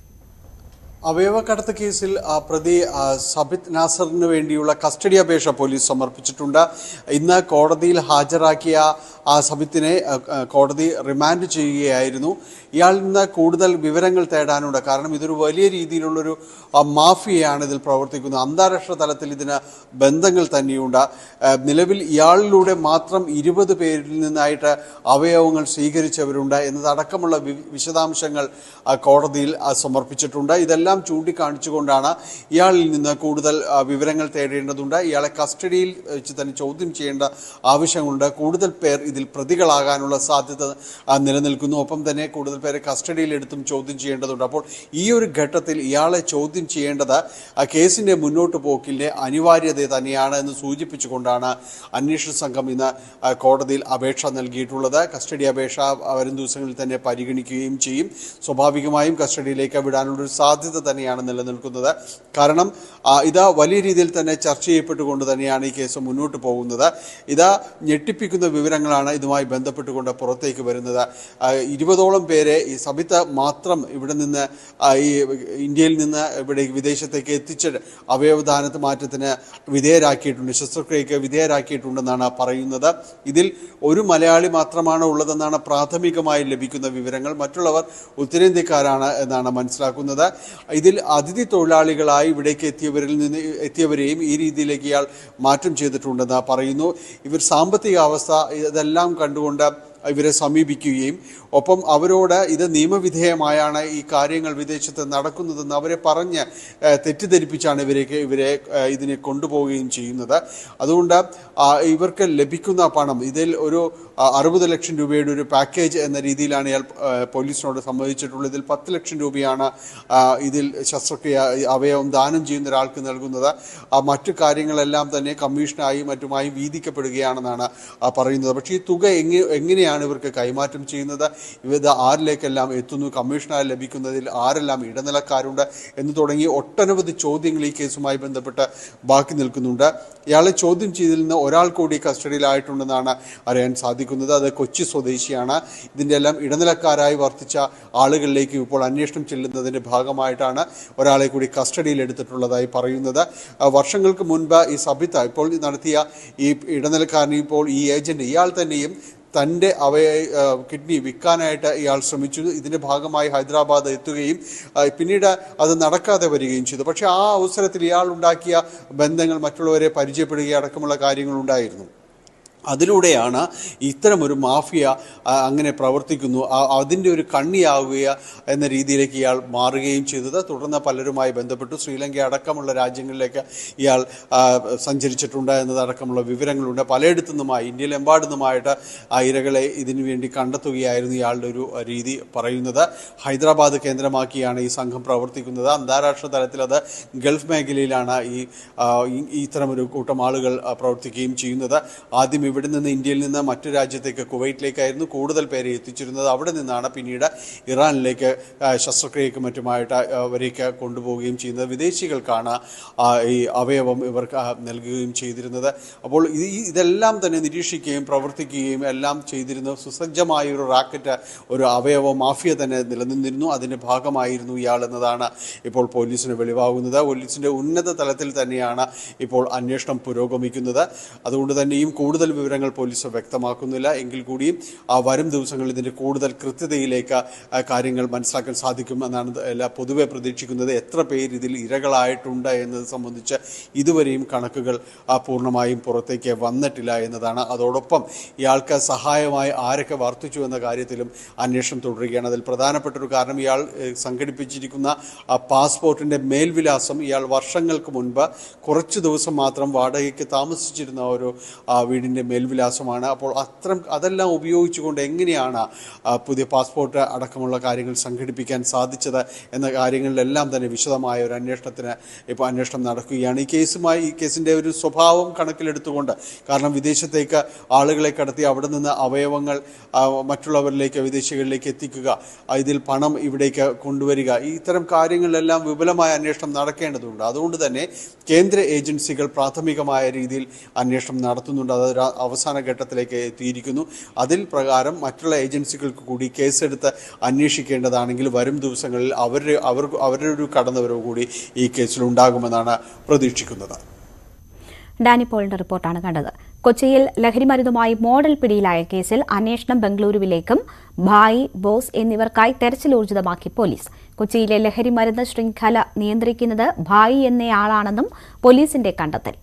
അവയവക്കടത്ത് കേസിൽ ആ, പ്രതി ആ, സബിത് നാസറിന് വേണ്ടിയുള്ള കസ്റ്റഡി അപേക്ഷ പോലീസ് സമർപ്പിച്ചിട്ടുണ്ട് ഇന്ന് കോടതിയിൽ ഹാജരാക്കിയ ആ സബിത്തിനെ ആ, ആ, കോടതി റിമാൻഡ് ചെയ്യുകയായിരുന്നു ഇയാളിൽ നിന്ന് കൂടുതൽ വിവരങ്ങൾ തേടാനുണ്ട് കാരണം ഇതൊരു വലിയ രീതിയിലുള്ളൊരു ആ, മാഫിയയാണ് ഇതിൽ പ്രവർത്തിക്കുന്നത് അന്താരാഷ്ട്ര തലത്തിൽ ഇതിന് ബന്ധങ്ങൾ തന്നെയുണ്ട് ആ, നിലവിൽ ഇയാളിലൂടെ മാത്രം ഇരുപത് പേരിൽ നിന്നായിട്ട് അവയവങ്ങൾ സ്വീകരിച്ചവരുണ്ട് എന്നതടക്കമുള്ള വി- വിശദാംശങ്ങൾ ആ, കോടതിയിൽ ആ, സമർപ്പിച്ചിട്ടുണ്ട് ഇതെല്ലാം ചൂണ്ടിക്കാണിച്ചുകൊണ്ടാണ് ഇയാളിൽ നിന്ന് കൂടുതൽ ആ, വിവരങ്ങൾ തേടേണ്ടതുണ്ട് ഇയാളെ കസ്റ്റഡിയിൽ വെച്ച് തന്നെ ചോദ്യം ചെയ്യേണ്ട ആവശ്യമുണ്ട് കൂടുതൽ പേർ ഇതിൽ പ്രതികളാകാനുള്ള സാധ്യത ആ, നിലനിൽക്കുന്നു ഒപ്പം തന്നെ കൂടുതൽ പേരെ കസ്റ്റഡിയിൽ എടുത്തും ചോദ്യം ചെയ്യേണ്ടതുണ്ട് അപ്പോൾ ഈ ഒരു ഘട്ടത്തിൽ ഇയാളെ ചോദ്യം ചെയ്യേണ്ടത് ആ കേസിന്റെ മുന്നോട്ട് പോക്കിന്റെ അനിവാര്യത തന്നെയാണ് എന്ന് സൂചിപ്പിച്ചുകൊണ്ടാണ് അന്വേഷണ സംഘം ഇന്ന് ആ, കോടതിയിൽ അപേക്ഷ നൽകിയിട്ടുള്ളത് കസ്റ്റഡി അപേക്ഷ ആ, വരും ദിവസങ്ങളിൽ തന്നെ പരിഗണിക്കുകയും ചെയ്യും സ്വാഭാവികമായും കസ്റ്റഡിയിലേക്ക് വിടാനുള്ളൊരു സാധ്യത തന്നെയാണ് നിലനിൽക്കുന്നത് കാരണം ആ, ഇത് വലിയ രീതിയിൽ തന്നെ ചർച്ച ചെയ്യപ്പെട്ടുകൊണ്ട് തന്നെയാണ് ഈ കേസ് മുന്നോട്ട് പോകുന്നത് ഇത് ഞെട്ടിപ്പിക്കുന്ന വിവരങ്ങളാണ് ഇതുമായി ബന്ധപ്പെട്ടുകൊണ്ട് പുറത്തേക്ക് വരുന്നത് ആ, ഇരുപതോളം പേരെ ഈ സബിത മാത്രം ഇവിടെ നിന്ന് ആ, ഈ ഇന്ത്യയിൽ നിന്ന് ഇവിടെ വിദേശത്തേക്ക് എത്തിച്ച് അവയവദാനത്ത് മാറ്റത്തിന് വിധേയരാക്കിയിട്ടുണ്ട് ശസ്ത്രക്രിയക്ക് വിധേയരാക്കിയിട്ടുണ്ടെന്നാണ് പറയുന്നത് ഇതിൽ ഒരു മലയാളി മാത്രമാണ് ഉള്ളതെന്നാണ് പ്രാഥമികമായി ലഭിക്കുന്ന വിവരങ്ങൾ മറ്റുള്ളവർ ഉത്തരേന്ത്യക്കാരാണ് എന്നാണ് മനസ്സിലാക്കുന്നത് ഇതിൽ അതിഥി തൊഴിലാളികളായി ഇവിടേക്ക് എത്തിയവരിൽ നിന്ന് എത്തിയവരെയും ഈ രീതിയിലേക്ക് ഇയാൾ മാറ്റം ചെയ്തിട്ടുണ്ടെന്ന് പറയുന്നു ഇവർ സാമ്പത്തിക അവസ്ഥ ഇതെല്ലാം കണ്ടുകൊണ്ട് ഇവരെ സമീപിക്കുകയും ഒപ്പം അവരോട് ഇത് നിയമവിധേയമായാണ് ഈ കാര്യങ്ങൾ വിദേശത്ത് നടക്കുന്നതെന്ന് അവരെ പറഞ്ഞ് ഏഹ്, തെറ്റിദ്ധരിപ്പിച്ചാണ് ഇവരേക്ക് ഇവരെ ഏഹ്, ഇതിനെ കൊണ്ടുപോവുകയും ചെയ്യുന്നത് അതുകൊണ്ട് ആ, ഇവർക്ക് ലഭിക്കുന്ന പണം ഇതിൽ ഒരു ആ, അറുപത് ലക്ഷം രൂപയുടെ ഒരു പാക്കേജ് എന്ന രീതിയിലാണ് ഇയാൾ ഏഹ്, പോലീസിനോട് സമ്മതിച്ചിട്ടുള്ളത് ഇതിൽ പത്ത് ലക്ഷം രൂപയാണ് ആ, ഇതിൽ ശസ്ത്രക്രിയ അവയവം ദാനം ചെയ്യുന്ന ഒരാൾക്ക് നൽകുന്നത് ആ, മറ്റു കാര്യങ്ങളെല്ലാം തന്നെ കമ്മീഷനായി മറ്റുമായി വീതിക്കപ്പെടുകയാണെന്നാണ് ആ, പറയുന്നത് പക്ഷേ ഈ തുക എങ്ങനെ എങ്ങനെയാണ് ഇവർക്ക് കൈമാറ്റം ചെയ്യുന്നത് ഇവത് ആരിലേക്കെല്ലാം എത്തുന്നു കമ്മീഷനായി ലഭിക്കുന്നതിൽ ആരെല്ലാം ഇടനിലക്കാരുണ്ട് എന്ന് തുടങ്ങി ഒട്ടനവധി ചോദ്യങ്ങൾ ഈ കേസുമായി ബന്ധപ്പെട്ട് ബാക്കി നിൽക്കുന്നുണ്ട് ഇയാളെ ചോദ്യം ചെയ്തതിൽ നിന്ന് ഒരാൾ കൂടി കസ്റ്റഡിയിലായിട്ടുണ്ടെന്നാണ് അറിയാൻ സാധിക്കുന്നത് അത് കൊച്ചി സ്വദേശിയാണ് ഇതിൻ്റെ എല്ലാം ഇടനിലക്കാരായി വർത്തിച്ച ആളുകളിലേക്ക് ഇപ്പോൾ അന്വേഷണം ചെല്ലുന്നതിൻ്റെ ഭാഗമായിട്ടാണ് ഒരാളെ കൂടി കസ്റ്റഡിയിൽ എടുത്തിട്ടുള്ളതായി പറയുന്നത് ആ, വർഷങ്ങൾക്ക് മുൻപ് ഈ സബിത ഇപ്പോൾ നടത്തിയ ഈ ഇടനിലക്കാരൻ ഇപ്പോൾ ഈ ഏജന്റ് ഇയാൾ തന്നെയും തൻ്റെ അവയ ആ, കിഡ്നി വിൽക്കാനായിട്ട് ഇയാൾ ശ്രമിച്ചു ഇതിൻ്റെ ഭാഗമായി ഹൈദരാബാദ് എത്തുകയും ആ, പിന്നീട് അത് നടക്കാതെ വരികയും ചെയ്തു പക്ഷേ ആ അവസരത്തിൽ ഇയാൾ ഉണ്ടാക്കിയ ബന്ധങ്ങൾ മറ്റുള്ളവരെ പരിചയപ്പെടുകയും അടക്കമുള്ള കാര്യങ്ങളുണ്ടായിരുന്നു അതിലൂടെയാണ് ഇത്തരമൊരു മാഫിയ ആ, അങ്ങനെ പ്രവർത്തിക്കുന്നു ആ- അതിൻ്റെ ഒരു കണ്ണിയാവുക എന്ന രീതിയിലേക്ക് ഇയാൾ മാറുകയും ചെയ്തത് തുടർന്ന് പലരുമായി ബന്ധപ്പെട്ടു ശ്രീലങ്ക അടക്കമുള്ള രാജ്യങ്ങളിലേക്ക് ഇയാൾ ആ, സഞ്ചരിച്ചിട്ടുണ്ട് എന്നതടക്കമുള്ള വിവരങ്ങളുണ്ട് പലയിടത്തു നിന്നുമായി ഇന്ത്യയിലെമ്പാടു നിന്നുമായിട്ട് ആ ഇരകളെ ഇതിനു വേണ്ടി കണ്ടെത്തുകയായിരുന്നു ഇയാളുടെ ഒരു രീതി പറയുന്നത് ഹൈദരാബാദ് കേന്ദ്രമാക്കിയാണ് ഈ സംഘം പ്രവർത്തിക്കുന്നത് അന്താരാഷ്ട്ര തലത്തിൽ അത് ഗൾഫ് മേഖലയിലാണ് ഈ ആ, ഈ- ഈ ഇത്തരമൊരു കൂട്ടം ആളുകൾ ആ, പ്രവർത്തിക്കുകയും ചെയ്യുന്നത് ആദ്യം ഇവിടെ നിന്ന് ഇന്ത്യയിൽ നിന്ന് മറ്റു രാജ്യത്തേക്ക് കുവൈറ്റിലേക്കായിരുന്നു കൂടുതൽ പേരെ എത്തിച്ചിരുന്നത് അവിടെ നിന്നാണ് പിന്നീട് ഇറാനിലേക്ക് ആ, ശസ്ത്രക്രിയക്കും മറ്റുമായിട്ട് അവരേക്ക് കൊണ്ടുപോവുകയും ചെയ്യുന്നത് വിദേശികൾക്കാണ് ആ, ഈ അവയവം ഇവർക്ക് ആ, നൽകുകയും ചെയ്തിരുന്നത് അപ്പോൾ ഇത് ഈ- ഇതെല്ലാം തന്നെ നിരീക്ഷിക്കുകയും പ്രവർത്തിക്കുകയും എല്ലാം ചെയ്തിരുന്ന സുസജ്ജമായ ഒരു റാക്കറ്റ് ഒരു അവയവ മാഫിയ തന്നെ നിലനിന്നിരുന്നു അതിൻ്റെ ഭാഗമായിരുന്നു ഇയാൾ എന്നതാണ് ഇപ്പോൾ പോലീസിന് വെളിവാകുന്നത് പോലീസിൻ്റെ ഉന്നത തലത്തിൽ തന്നെയാണ് ഇപ്പോൾ അന്വേഷണം പുരോഗമിക്കുന്നത് അതുകൊണ്ട് തന്നെയും കൂടുതൽ വിവരങ്ങൾ പോലീസ് വ്യക്തമാക്കുന്നില്ല എങ്കിൽ കൂടിയും ആ വരും ദിവസങ്ങളിൽ ഇതിൻ്റെ കൂടുതൽ കൃത്യതയിലേക്ക് ആ, കാര്യങ്ങൾ മനസ്സിലാക്കാൻ സാധിക്കും എന്നാണ് എല്ലാ പൊതുവെ പ്രതീക്ഷിക്കുന്നത് എത്ര പേര് ഇതിൽ ഇരകളായിട്ടുണ്ട് എന്നത് സംബന്ധിച്ച് ഇതുവരെയും കണക്കുകൾ ആ, പൂർണ്ണമായും പുറത്തേക്ക് വന്നിട്ടില്ല എന്നതാണ് അതോടൊപ്പം ഇയാൾക്ക് സഹായമായി ആരൊക്കെ വർത്തിച്ചു എന്ന കാര്യത്തിലും അന്വേഷണം തുടരുകയാണ് അതിൽ പ്രധാനപ്പെട്ട ഒരു കാരണം ഇയാൾ ഏഹ്, സംഘടിപ്പിച്ചിരിക്കുന്ന ആ പാസ്പോർട്ടിൻ്റെ മേൽവിലാസം ഇയാൾ വർഷങ്ങൾക്ക് മുൻപ് കുറച്ച് ദിവസം മാത്രം വാടകയ്ക്ക് താമസിച്ചിരുന്ന ഒരു ആ, വീടിൻ്റെ മേൽവിലാസമാണ് അപ്പോൾ അത്തരം അതെല്ലാം ഉപയോഗിച്ചുകൊണ്ട് എങ്ങനെയാണ് ആ, പുതിയ പാസ്പോർട്ട് അടക്കമുള്ള കാര്യങ്ങൾ സംഘടിപ്പിക്കാൻ സാധിച്ചത് എന്ന കാര്യങ്ങളിലെല്ലാം തന്നെ വിശദമായ ഒരു അന്വേഷണത്തിന് ഇപ്പോൾ അന്വേഷണം നടക്കുകയാണ് ഈ കേസുമായി ഈ കേസിൻ്റെ ഒരു സ്വഭാവം കണക്കിലെടുത്തുകൊണ്ട് കാരണം വിദേശത്തേക്ക് ആളുകളെ കടത്തി അവിടെ നിന്ന് അവയവങ്ങൾ ആ, മറ്റുള്ളവരിലേക്ക് വിദേശികളിലേക്ക് എത്തിക്കുക ആ, ഇതിൽ പണം ഇവിടേക്ക് കൊണ്ടുവരിക ഈ ഇത്തരം കാര്യങ്ങളിലെല്ലാം വിപുലമായ അന്വേഷണം നടക്കേണ്ടതുണ്ട് അതുകൊണ്ട് തന്നെ കേന്ദ്ര ഏജൻസികൾ പ്രാഥമികമായ രീതിയിൽ അന്വേഷണം നടത്തുന്നുണ്ട് അത് ഒരു അവസാന ഘട്ടത്തിലേക്ക് എത്തിയിരിക്കുന്നു അതിൽ പ്രകാരം മറ്റുള്ള ഏജൻസികൾക്ക് കൂടി കേസെടുത്ത് അന്വേഷിക്കേണ്ടതാണെങ്കിൽ വരും ദിവസങ്ങളിൽ അവരുടെ അവർ അവരുടെ ഒരു കടന്നുവരവ് കൂടി ഈ കേസിൽ ഉണ്ടാകുമെന്നാണ് പ്രതീക്ഷിക്കുന്നത് ഡാനി പോളിന്റെ റിപ്പോർട്ടാണ് കണ്ടത് കൊച്ചിയിൽ ലഹരിമരുന്നുമായി മോഡൽ പിടിയിലായ കേസിൽ അന്വേഷണം ബംഗളൂരുവിലേക്കും ഭായ് ബോസ് എന്നിവർക്കായി തെരച്ചിൽ ഊർജിതമാക്കി പോലീസ് കൊച്ചിയിലെ ലഹരിമരുന്ന് ശൃംഖല നിയന്ത്രിക്കുന്നത് ഭായ് എന്നയാളാണെന്നും പോലീസിന്റെ കണ്ടെത്തൽ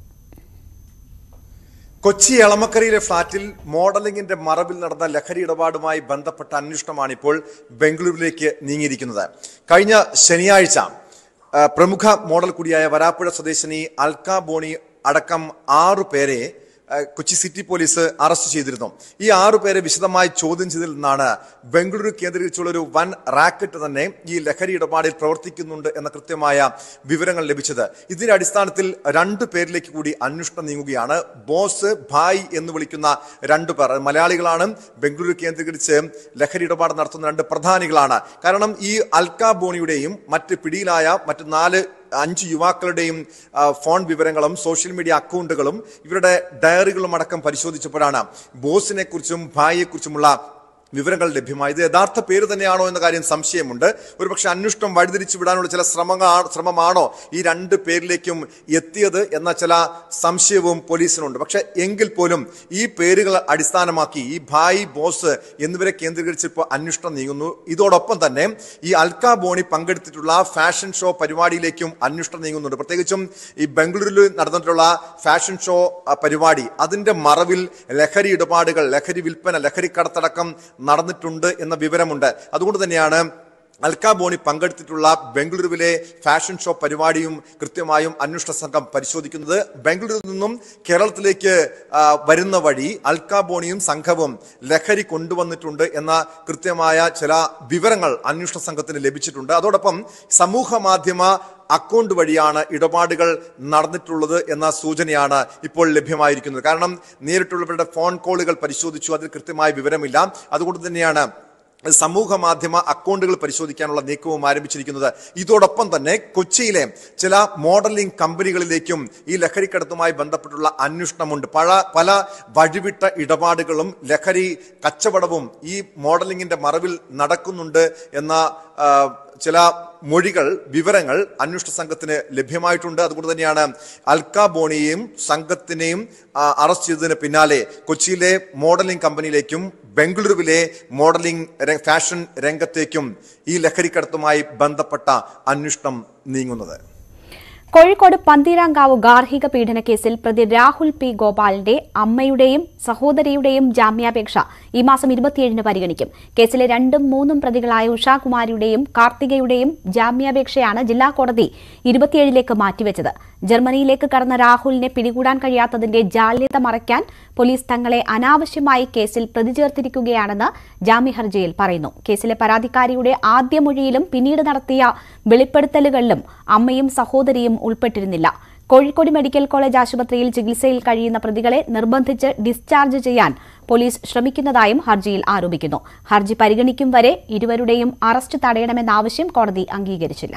കൊച്ചി എളമക്കരയിലെ ഫ്ളാറ്റിൽ മോഡലിംഗിന്റെ മറവിൽ നടന്ന ലഹരി ഇടപാടുമായി ബന്ധപ്പെട്ട അന്വേഷണമാണ് ഇപ്പോൾ ബംഗളൂരുവിലേക്ക് നീങ്ങിയിരിക്കുന്നത് കഴിഞ്ഞ ശനിയാഴ്ച ആ, പ്രമുഖ മോഡൽ കൂടിയായ വരാപ്പുഴ സ്വദേശിനി അൽക്ക ബോണി അടക്കം ആറു പേരെ ആ, കൊച്ചി സിറ്റി പോലീസ് അറസ്റ്റ് ചെയ്തിരുന്നു ഈ ആറു പേരെ വിശദമായി ചോദ്യം ചെയ്തതിൽ നിന്നാണ് ബംഗളൂരു കേന്ദ്രീകരിച്ചുള്ള ഒരു വൻ റാക്കറ്റ് തന്നെ ഈ ലഹരി ഇടപാടിൽ പ്രവർത്തിക്കുന്നുണ്ട് എന്ന കൃത്യമായ വിവരങ്ങൾ ലഭിച്ചത് ഇതിന്റെ അടിസ്ഥാനത്തിൽ രണ്ടു പേരിലേക്ക് കൂടി അന്വേഷണം നീങ്ങുകയാണ് ബോസ് ഭായ് എന്ന് വിളിക്കുന്ന രണ്ടു പേർ മലയാളികളാണ് ബംഗളൂരു കേന്ദ്രീകരിച്ച് ലഹരി ഇടപാട് നടത്തുന്ന രണ്ട് പ്രധാനികളാണ് കാരണം ഈ അൽക്ക ബോണിയുടെയും മറ്റ് പിടിയിലായ മറ്റ് നാല് അഞ്ച് യുവാക്കളുടെയും ആ, ഫോൺ വിവരങ്ങളും സോഷ്യൽ മീഡിയ അക്കൗണ്ടുകളും ഇവരുടെ ഡയറികളും അടക്കം പരിശോധിച്ചപ്പോഴാണ് ബോസിനെ കുറിച്ചും ഭായിയെ കുറിച്ചുമുള്ള വിവരങ്ങൾ ലഭ്യമായത് യഥാർത്ഥ പേര് തന്നെയാണോ എന്ന കാര്യം സംശയമുണ്ട് ഒരുപക്ഷെ അന്വേഷണം വഴിതിരിച്ചു വിടാനുള്ള ചില ശ്രമങ്ങ ശ്രമമാണോ ഈ രണ്ട് പേരിലേക്കും എത്തിയത് എന്ന ചില സംശയവും പോലീസിനുണ്ട് പക്ഷെ എങ്കിൽ പോലും ഈ പേരുകൾ അടിസ്ഥാനമാക്കി ഈ ഭായ് ബോസ് എന്നിവരെ കേന്ദ്രീകരിച്ച് ഇപ്പോൾ അന്വേഷണം നീങ്ങുന്നു ഇതോടൊപ്പം തന്നെ ഈ അൽക്ക ബോണി പങ്കെടുത്തിട്ടുള്ള ഫാഷൻ ഷോ പരിപാടിയിലേക്കും അന്വേഷണം നീങ്ങുന്നുണ്ട് പ്രത്യേകിച്ചും ഈ ബംഗളൂരുവിൽ നടന്നിട്ടുള്ള ഫാഷൻ ഷോ ആ, പരിപാടി അതിന്റെ മറവിൽ ലഹരി ഇടപാടുകൾ ലഹരി വിൽപ്പന ലഹരി കടത്തടക്കം നടന്നിട്ടുണ്ട് എന്ന വിവരമുണ്ട് അതുകൊണ്ട് തന്നെയാണ് അൽക്ക ബോണി പങ്കെടുത്തിട്ടുള്ള ബംഗളൂരുവിലെ ഫാഷൻ ഷോ പരിപാടിയും കൃത്യമായും അന്വേഷണ സംഘം പരിശോധിക്കുന്നത് ബംഗളൂരുവിൽ നിന്നും കേരളത്തിലേക്ക് ആ, വരുന്ന വഴി അൽക്ക ബോണിയും സംഘവും ലഹരി കൊണ്ടുവന്നിട്ടുണ്ട് എന്ന കൃത്യമായ ചില വിവരങ്ങൾ അന്വേഷണ സംഘത്തിന് ലഭിച്ചിട്ടുണ്ട് അതോടൊപ്പം സമൂഹ മാധ്യമ അക്കൗണ്ട് വഴിയാണ് ഇടപാടുകൾ നടന്നിട്ടുള്ളത് എന്ന സൂചനയാണ് ഇപ്പോൾ ലഭ്യമായിരിക്കുന്നത് കാരണം നേരിട്ടുള്ളവരുടെ ഫോൺ കോളുകൾ പരിശോധിച്ചു അതിൽ കൃത്യമായ വിവരമില്ല അതുകൊണ്ട് തന്നെയാണ് സമൂഹ മാധ്യമ അക്കൗണ്ടുകൾ പരിശോധിക്കാനുള്ള നീക്കവും ആരംഭിച്ചിരിക്കുന്നത് ഇതോടൊപ്പം തന്നെ കൊച്ചിയിലെ ചില മോഡലിംഗ് കമ്പനികളിലേക്കും ഈ ലഹരിക്കടത്തുമായി ബന്ധപ്പെട്ടുള്ള അന്വേഷണമുണ്ട് പല പല വഴിവിട്ട ഇടപാടുകളും ലഹരി കച്ചവടവും ഈ മോഡലിംഗിന്റെ മറവിൽ നടക്കുന്നുണ്ട് എന്ന ആ, ചില മൊഴികൾ വിവരങ്ങൾ അന്വേഷണ സംഘത്തിന് ലഭ്യമായിട്ടുണ്ട് അതുകൊണ്ട് തന്നെയാണ് അൽക്ക ബോണിയെയും സംഘത്തിനെയും ആ, അറസ്റ്റ് ചെയ്തതിന് പിന്നാലെ കൊച്ചിയിലെ മോഡലിംഗ് കമ്പനിയിലേക്കും ബംഗളൂരുവിലെ മോഡലിംഗ് ര- ഫാഷൻ രംഗത്തേക്കും ഈ ലഹരിക്കടത്തുമായി ബന്ധപ്പെട്ട അന്വേഷണം നീങ്ങുന്നത് കോഴിക്കോട് പന്തീരാങ്കാവ് ഗാർഹിക പീഡന കേസിൽ പ്രതി രാഹുൽ പി ഗോപാലിന്റെ അമ്മയുടെയും സഹോദരിയുടെയും ജാമ്യാപേക്ഷ ഈ മാസം ഇരുപത്തിയേഴിന് പരിഗണിക്കും കേസിലെ രണ്ടും മൂന്നും പ്രതികളായ ഉഷാകുമാരിയുടെയും കാർത്തികയുടെയും ജാമ്യാപേക്ഷയാണ് ജില്ലാ കോടതി ഇരുപത്തിയേഴിലേക്ക് മാറ്റിവെച്ചത് ജർമ്മനിയിലേക്ക് കടന്ന രാഹുലിനെ പിടികൂടാൻ കഴിയാത്തതിന്റെ ജാള്യത മറയ്ക്കാൻ പോലീസ് തങ്ങളെ അനാവശ്യമായി കേസിൽ പ്രതി ചേർത്തിരിക്കുകയാണെന്ന് ജാമ്യഹർജിയിൽ പറയുന്നു കേസിലെ പരാതിക്കാരിയുടെ ആദ്യ മൊഴിയിലും പിന്നീട് നടത്തിയ വെളിപ്പെടുത്തലുകളിലും അമ്മയും സഹോദരിയും ഉൾപ്പെട്ടിരുന്നില്ല കോഴിക്കോട് മെഡിക്കൽ കോളേജ് ആശുപത്രിയിൽ ചികിത്സയിൽ കഴിയുന്ന പ്രതികളെ നിർബന്ധിച്ച് ഡിസ്ചാർജ് ചെയ്യാൻ പോലീസ് ശ്രമിക്കുന്നതായും ഹർജിയിൽ ആരോപിക്കുന്നു ഹർജി പരിഗണിക്കും വരെ ഇരുവരുടെയും അറസ്റ്റ് തടയണമെന്ന ആവശ്യം കോടതി അംഗീകരിച്ചില്ല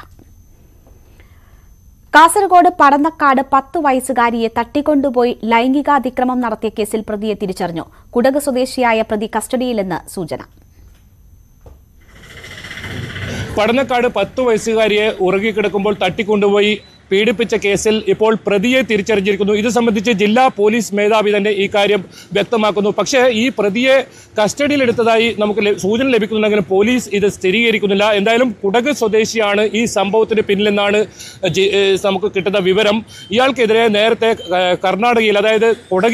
കാസർഗോഡ് പടന്നക്കാട് പത്ത് വയസ്സുകാരിയെ തട്ടിക്കൊണ്ടുപോയി ലൈംഗികാതിക്രമം നടത്തിയ കേസിൽ പ്രതിയെ തിരിച്ചറിഞ്ഞു കുടക് സ്വദേശിയായ പ്രതി കസ്റ്റഡിയിലെന്ന് സൂചന പഠനക്കാട് പത്ത് വയസ്സുകാരിയെ ഉറങ്ങിക്കിടക്കുമ്പോൾ തട്ടിക്കൊണ്ടുപോയി പീഡിപ്പിച്ച കേസിൽ ഇപ്പോൾ പ്രതിയെ തിരിച്ചറിഞ്ഞിരിക്കുന്നു ഇത് സംബന്ധിച്ച് ജില്ലാ പോലീസ് മേധാവി തന്നെ ഈ കാര്യം വ്യക്തമാക്കുന്നു പക്ഷേ ഈ പ്രതിയെ കസ്റ്റഡിയിലെടുത്തതായി നമുക്ക് ലഭ- സൂചന ലഭിക്കുന്നുണ്ടെങ്കിലും പോലീസ് ഇത് സ്ഥിരീകരിക്കുന്നില്ല എന്തായാലും കുടക് സ്വദേശിയാണ് ഈ സംഭവത്തിന് പിന്നിലെന്നാണ് ജി- ഏഹ് നമുക്ക് കിട്ടുന്ന വിവരം ഇയാൾക്കെതിരെ നേരത്തെ ഏഹ് കർണാടകയിൽ അതായത് കുടകിൽ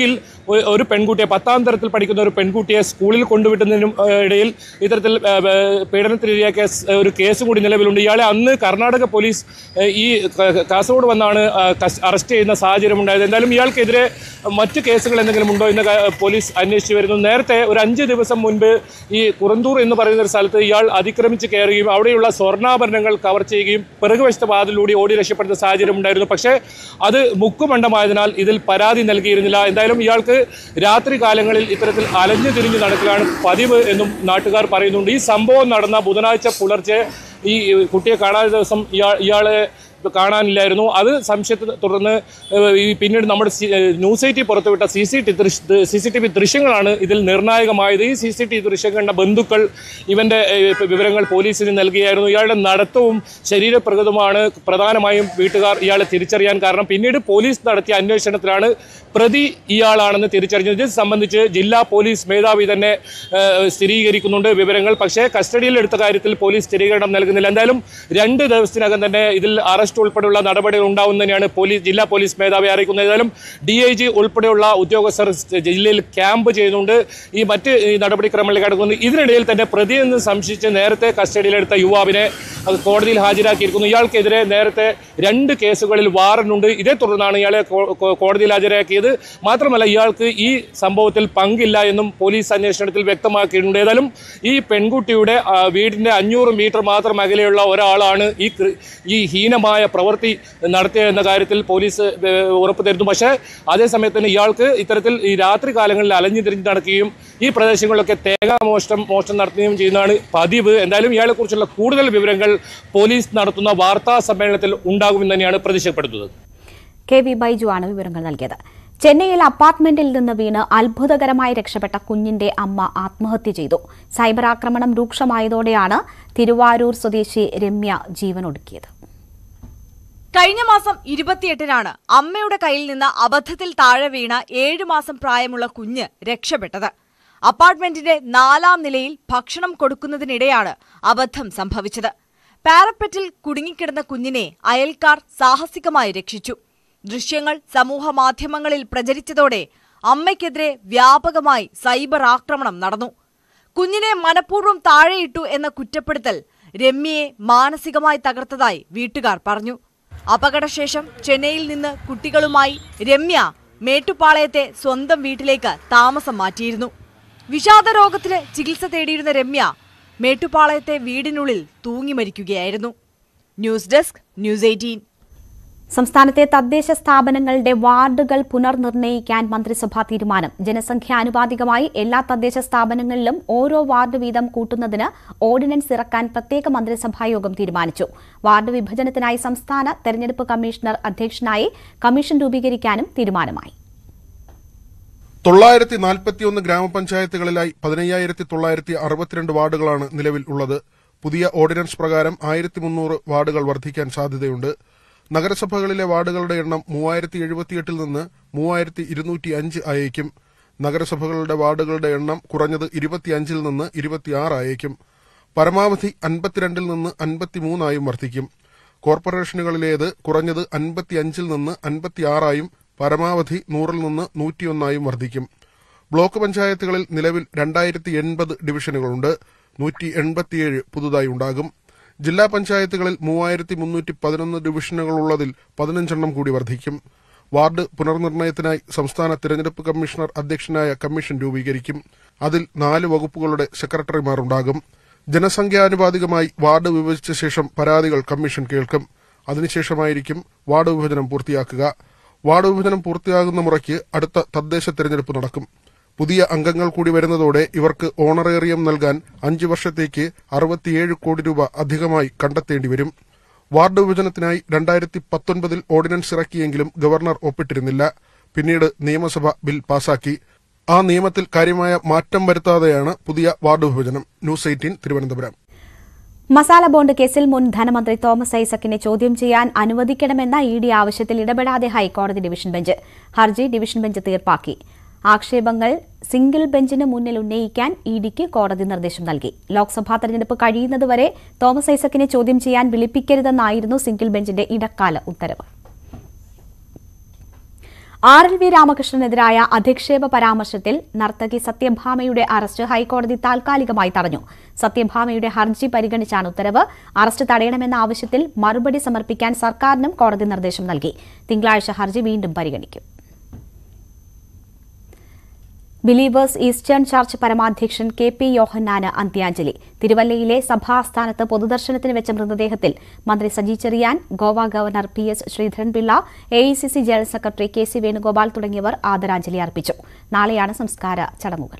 ഒ- ഒരു പെൺകുട്ടിയെ പത്താം തരത്തിൽ പഠിക്കുന്ന ഒരു പെൺകുട്ടിയെ സ്കൂളിൽ കൊണ്ടുവിട്ടുന്നതിനും ഏഹ്, ഇടയിൽ ഇത്തരത്തിൽ ഏഹ്, ഏഹ്, പീഡനത്തിനിരയാക്കിയ സ്- ഒരു കേസ് കൂടി നിലവിലുണ്ട് ഇയാളെ അന്ന് കർണാടക പോലീസ് ഏഹ്, ഈ ക- കാസർഗോഡ് വന്നാണ് ആ, കസ്- അറസ്റ്റ് ചെയ്യുന്ന സാഹചര്യം ഉണ്ടായത് എന്തായാലും ഇയാൾക്കെതിരെ മറ്റ് കേസുകൾ എന്തെങ്കിലും ഉണ്ടോ എന്ന് ക- പോലീസ് അന്വേഷിച്ചു വരുന്നു നേരത്തെ ഒരു അഞ്ച് ദിവസം മുൻപ് ഈ കുറന്തൂർ എന്ന് പറയുന്ന ഒരു സ്ഥലത്ത് ഇയാൾ അതിക്രമിച്ച് കയറുകയും അവിടെയുള്ള സ്വർണ്ണാഭരണങ്ങൾ കവർ ചെയ്യുകയും പിറകുവശത്തെ വാതിലൂടെ ഓടി രക്ഷപ്പെടുന്ന സാഹചര്യം ഉണ്ടായിരുന്നു പക്ഷേ അത് മുക്കുമണ്ഡമായതിനാൽ ഇതിൽ പരാതി നൽകിയിരുന്നില്ല എന്തായാലും ഇയാൾക്ക് രാത്രി കാലങ്ങളിൽ ഇത്തരത്തിൽ അലഞ്ഞു തിരിഞ്ഞ് നടക്കലാണ് പതിവ് എന്നും നാട്ടുകാർ പറയുന്നുണ്ട് ഈ സംഭവം നടന്ന ബുധനാഴ്ച പുലർച്ചെ ഈ കുട്ടിയെ കാണാത്ത ദിവസം ഇയാൾ ഇയാളെ കാണാനില്ലായിരുന്നു അത് സംശയത്തെ തുടർന്ന് ഏഹ്, ഈ പിന്നീട് നമ്മുടെ സി- ഏഹ്, ന്യൂസ് എയ്റ്റി പുറത്തുവിട്ട C C T C C T V ദൃശ്യങ്ങളാണ് ഇതിൽ നിർണായകമായത് ഈ സി സി ടി ദൃശ്യം കണ്ട ബന്ധുക്കൾ ഇവന്റെ ഏഹ്, വിവരങ്ങൾ പോലീസിന് നൽകിയായിരുന്നു ഇയാളുടെ നടത്തവും ശരീരപ്രകൃതമാണ് പ്രധാനമായും വീട്ടുകാർ ഇയാളെ തിരിച്ചറിയാൻ കാരണം പിന്നീട് പോലീസ് നടത്തിയ അന്വേഷണത്തിലാണ് പ്രതി ഇയാളാണെന്ന് തിരിച്ചറിഞ്ഞത് ഇത് സംബന്ധിച്ച് ജില്ലാ പോലീസ് മേധാവി തന്നെ ഏഹ്, സ്ഥിരീകരിക്കുന്നുണ്ട് വിവരങ്ങൾ പക്ഷേ കസ്റ്റഡിയിൽ എടുത്ത കാര്യത്തിൽ പോലീസ് സ്ഥിരീകരണം നൽകുന്നില്ല എന്തായാലും രണ്ട് ദിവസത്തിനകം തന്നെ ഇതിൽ അറസ്റ്റ് ഉൾപ്പെടെയുള്ള നടപടികൾ ഉണ്ടാവും തന്നെയാണ് പോലീസ് ജില്ലാ പോലീസ് മേധാവി അറിയിക്കുന്നത് ഏതായാലും ഡി ഐ ജി ഉൾപ്പെടെയുള്ള ഉദ്യോഗസ്ഥർ ജില്ലയിൽ ക്യാമ്പ് ചെയ്യുന്നുണ്ട് ഈ മറ്റ് ഈ നടപടിക്രമങ്ങളിലേക്ക് കടക്കുന്നു ഇതിനിടയിൽ തന്നെ പ്രതിയെന്ന് സംശയിച്ച് നേരത്തെ കസ്റ്റഡിയിലെടുത്ത യുവാവിനെ അത് കോടതിയിൽ ഹാജരാക്കിയിരിക്കുന്നു ഇയാൾക്കെതിരെ നേരത്തെ രണ്ട് കേസുകളിൽ വാറണ്ടുണ്ട് ഇതേ തുടർന്നാണ് ഇയാളെ കോ- കോ- കോടതിയിൽ ഹാജരാക്കിയത് മാത്രമല്ല ഇയാൾക്ക് ഈ സംഭവത്തിൽ പങ്കില്ല എന്നും പോലീസ് അന്വേഷണത്തിൽ വ്യക്തമാക്കിയിട്ടുണ്ട് ഏതായാലും ഈ പെൺകുട്ടിയുടെ ആ, വീടിന്റെ അഞ്ഞൂറ് മീറ്റർ മാത്രം അകലെയുള്ള ഒരാളാണ് ഈ കൃ- ഈ ഹീനമായ പ്രവൃത്തി നടത്തിയ എന്ന കാര്യത്തിൽ പോലീസ് ഏഹ്, ഉറപ്പ് തരുന്നു പക്ഷേ അതേസമയത്ത് തന്നെ ഇയാൾക്ക് ഇത്തരത്തിൽ ഈ രാത്രി കാലങ്ങളിൽ അലഞ്ഞു തിരിഞ്ഞ് നടക്കുകയും ഈ പ്രദേശങ്ങളിലൊക്കെ തേങ്ങാ മോഷണം മോഷണം നടത്തുകയും ചെയ്യുന്നതാണ് പതിവ് എന്തായാലും ഇയാളെക്കുറിച്ചുള്ള കൂടുതൽ വിവരങ്ങൾ പോലീസ് നടത്തുന്ന വാർത്താ സമ്മേളനത്തിൽ ഉണ്ടാകുമെന്ന് തന്നെയാണ് പ്രതീക്ഷപ്പെടുത്തുന്നത് കെ വി ബൈജു ആണ് വിവരങ്ങൾ നൽകിയത് ചെന്നൈയിൽ അപ്പാർട്ട്മെന്റിൽ നിന്ന് വീണ് അത്ഭുതകരമായി രക്ഷപ്പെട്ട കുഞ്ഞിന്റെ അമ്മ ആത്മഹത്യ ചെയ്തു സൈബർ ആക്രമണം രൂക്ഷമായതോടെയാണ് തിരുവാരൂർ സ്വദേശി രമ്യ ജീവനൊടുക്കിയത് കഴിഞ്ഞ മാസം ഇരുപത്തിയെട്ടിനാണ് അമ്മയുടെ കയ്യിൽ നിന്ന് അബദ്ധത്തിൽ താഴെ വീണ ഏഴു മാസം പ്രായമുള്ള കുഞ്ഞ് രക്ഷപ്പെട്ടത് അപ്പാർട്ട്മെന്റിന്റെ നാലാം നിലയിൽ ഭക്ഷണം കൊടുക്കുന്നതിനിടെയാണ് അബദ്ധം സംഭവിച്ചത് പാരപ്പറ്റിൽ കുടുങ്ങിക്കിടന്ന കുഞ്ഞിനെ അയൽക്കാർ സാഹസികമായി രക്ഷിച്ചു ദൃശ്യങ്ങൾ സമൂഹ മാധ്യമങ്ങളിൽ പ്രചരിച്ചതോടെ അമ്മയ്ക്കെതിരെ വ്യാപകമായി സൈബർ ആക്രമണം നടന്നു കുഞ്ഞിനെ മനഃപൂർവ്വം താഴെയിട്ടു എന്ന കുറ്റപ്പെടുത്തൽ രമ്യയെ മാനസികമായി തകർത്തതായി വീട്ടുകാർ പറഞ്ഞു അപകടശേഷം ചെന്നൈയിൽ നിന്ന് കുട്ടികളുമായി രമ്യ മേട്ടുപ്പാളയത്തെ സ്വന്തം വീട്ടിലേക്ക് താമസം മാറ്റിയിരുന്നു വിഷാദ രോഗത്തിന് ചികിത്സ തേടിയിരുന്ന രമ്യ മേട്ടുപ്പാളയത്തെ വീടിനുള്ളിൽ തൂങ്ങി മരിക്കുകയായിരുന്നു ന്യൂസ് ഡെസ്ക് ന്യൂസ് എയ്റ്റീൻ സംസ്ഥാനത്തെ തദ്ദേശ സ്ഥാപനങ്ങളുടെ വാർഡുകൾ പുനർനിർണയിക്കാൻ മന്ത്രിസഭാ തീരുമാനം ജനസംഖ്യാനുപാതികമായി എല്ലാ തദ്ദേശ സ്ഥാപനങ്ങളിലും ഓരോ വാർഡ് വീതം കൂട്ടുന്നതിന് ഓർഡിനൻസ് ഇറക്കാൻ പ്രത്യേക മന്ത്രിസഭാ യോഗം തീരുമാനിച്ചു വാർഡ് വിഭജനത്തിനായി സംസ്ഥാന തെരഞ്ഞെടുപ്പ് കമ്മീഷണർ അധ്യക്ഷനായി കമ്മീഷൻ രൂപീകരിക്കാനും തീരുമാനമായി തൊള്ളായിരത്തി നാൽപ്പത്തിയൊന്ന് ഗ്രാമപഞ്ചായത്തുകളിലായി പതിനയ്യായിരത്തി തൊള്ളായിരത്തി അറുപത്തിരണ്ട് വാർഡുകളാണ് നിലവിൽ ഉള്ളത് പുതിയ ഓർഡിനൻസ് പ്രകാരം ആയിരത്തി മുന്നൂറ് വാർഡുകൾ വർദ്ധിക്കാൻ സാധ്യതയുണ്ട് നഗരസഭകളിലെ വാർഡുകളുടെ എണ്ണം മൂവായിരത്തി എഴുപത്തിയെട്ടിൽ നിന്ന് മൂവായിരത്തി ഇരുന്നൂറ്റി അഞ്ച് ആയേക്കും നഗരസഭകളുടെ വാർഡുകളുടെ എണ്ണം കുറഞ്ഞത് ഇരുപത്തിയഞ്ചിൽ നിന്ന് ഇരുപത്തിയാറ് ആയേക്കും പരമാവധി അൻപത്തിരണ്ടിൽ നിന്ന് അൻപത്തിമൂന്നായും വർദ്ധിക്കും കോർപ്പറേഷനുകളിലേത് കുറഞ്ഞത് അൻപത്തിയഞ്ചിൽ നിന്ന് അൻപത്തിയാറായും പരമാവധി നൂറിൽ നിന്ന് നൂറ്റിയൊന്നായും വർദ്ധിക്കും ബ്ലോക്ക് പഞ്ചായത്തുകളിൽ നിലവിൽ രണ്ടായിരത്തി എൺപത് ഡിവിഷനുകളുണ്ട് നൂറ്റി എൺപത്തിയേഴ് പുതുതായി ഉണ്ടാകും ജില്ലാ പഞ്ചായത്തുകളിൽ മൂവായിരത്തി മുന്നൂറ്റി പതിനൊന്ന് ഡിവിഷനുകളുള്ളതിൽ പതിനഞ്ചെണ്ണം കൂടി വർദ്ധിക്കും വാർഡ് പുനർനിർണയത്തിനായി സംസ്ഥാന തിരഞ്ഞെടുപ്പ് കമ്മീഷണർ അധ്യക്ഷനായ കമ്മീഷൻ രൂപീകരിക്കും അതിൽ നാല് വകുപ്പുകളുടെ സെക്രട്ടറിമാർ ഉണ്ടാകും ജനസംഖ്യാനുപാതികമായി വാർഡ് വിഭജിച്ച ശേഷം പരാതികൾ കമ്മീഷൻ കേൾക്കും അതിനുശേഷമായിരിക്കും വാർഡ് വിഭജനം പൂർത്തിയാക്കുക വാർഡ് വിഭജനം പൂർത്തിയാകുന്ന മുറയ്ക്ക് അടുത്ത തദ്ദേശ തെരഞ്ഞെടുപ്പ് നടക്കും പുതിയ അംഗങ്ങൾ കൂടി വരുന്നതോടെ ഇവർക്ക് ഓണറേറിയം നൽകാൻ അഞ്ചു വർഷത്തേക്ക് അറുപത്തിയേഴ് കോടി രൂപ അധികമായി കണ്ടെത്തേണ്ടി വരും വാർഡ് വിഭജനത്തിനായി രണ്ടായിരത്തി പത്തൊൻപതിൽ ഓർഡിനൻസ് ഇറക്കിയെങ്കിലും ഗവർണർ ഒപ്പിട്ടിരുന്നില്ല പിന്നീട് നിയമസഭ ബിൽ പാസാക്കി ആ നിയമത്തിൽ കാര്യമായ മാറ്റം വരുത്താതെയാണ് പുതിയ വാർഡ് വിഭജനം news eighteen Thiruvananthapuram masala bond കേസിൽ മുൻ ധനമന്ത്രി തോമസ് ഐസക്കിനെ ചോദ്യം ചെയ്യാൻ അനുവദിക്കണമെന്ന ഇ ഡി ആവശ്യത്തിൽ ഇടപെടാതെ ഹൈക്കോടതി ഡിവിഷൻ ബെഞ്ച് ഹർജി ഡിവിഷൻ ബെഞ്ച് തീർപ്പാക്കി ആക്ഷേപങ്ങൾ സിംഗിൾ ബെഞ്ചിന് മുന്നിൽ ഉന്നയിക്കാൻ ഇ ഡിക്ക് കോടതി നിർദ്ദേശം നൽകി ലോക്സഭാ തെരഞ്ഞെടുപ്പ് കഴിയുന്നതുവരെ തോമസ് ഐസക്കിനെ ചോദ്യം ചെയ്യാൻ വിളിപ്പിക്കരുതെന്നായിരുന്നു സിംഗിൾ ബെഞ്ചിന്റെ ഇടക്കാല ഉത്തരവ് ആർ എൽ വി രാമകൃഷ്ണനെതിരായ അധിക്ഷേപ പരാമർശത്തിൽ നർത്തകി സത്യഭാമയുടെ അറസ്റ്റ് ഹൈക്കോടതി താൽക്കാലികമായി തടഞ്ഞു സത്യഭാമയുടെ ഹർജി പരിഗണിച്ചാണ് ഉത്തരവ് അറസ്റ്റ് തടയണമെന്ന ആവശ്യത്തിൽ മറുപടി സമർപ്പിക്കാൻ സർക്കാരിനും കോടതി നിർദ്ദേശം നൽകി തിങ്കളാഴ്ച ഹർജി വീണ്ടും പരിഗണിക്കും ബിലീവേഴ്സ് ഈസ്റ്റേൺ ചർച്ച് പരമാധ്യക്ഷൻ കെ പി യോഹന്നാന് അന്ത്യാഞ്ജലി തിരുവല്ലയിലെ സഭാസ്ഥാനത്ത് പൊതുദർശനത്തിന് വെച്ച മൃതദേഹത്തിൽ മന്ത്രി Saji Cherian Goa governor P S Sreedharan Pillai A I C C general secretary K C Venugopal തുടങ്ങിയവർ ആദരാഞ്ജലി അർപ്പിച്ചു നാളെയാണ് സംസ്കാര ചടങ്ങുകൾ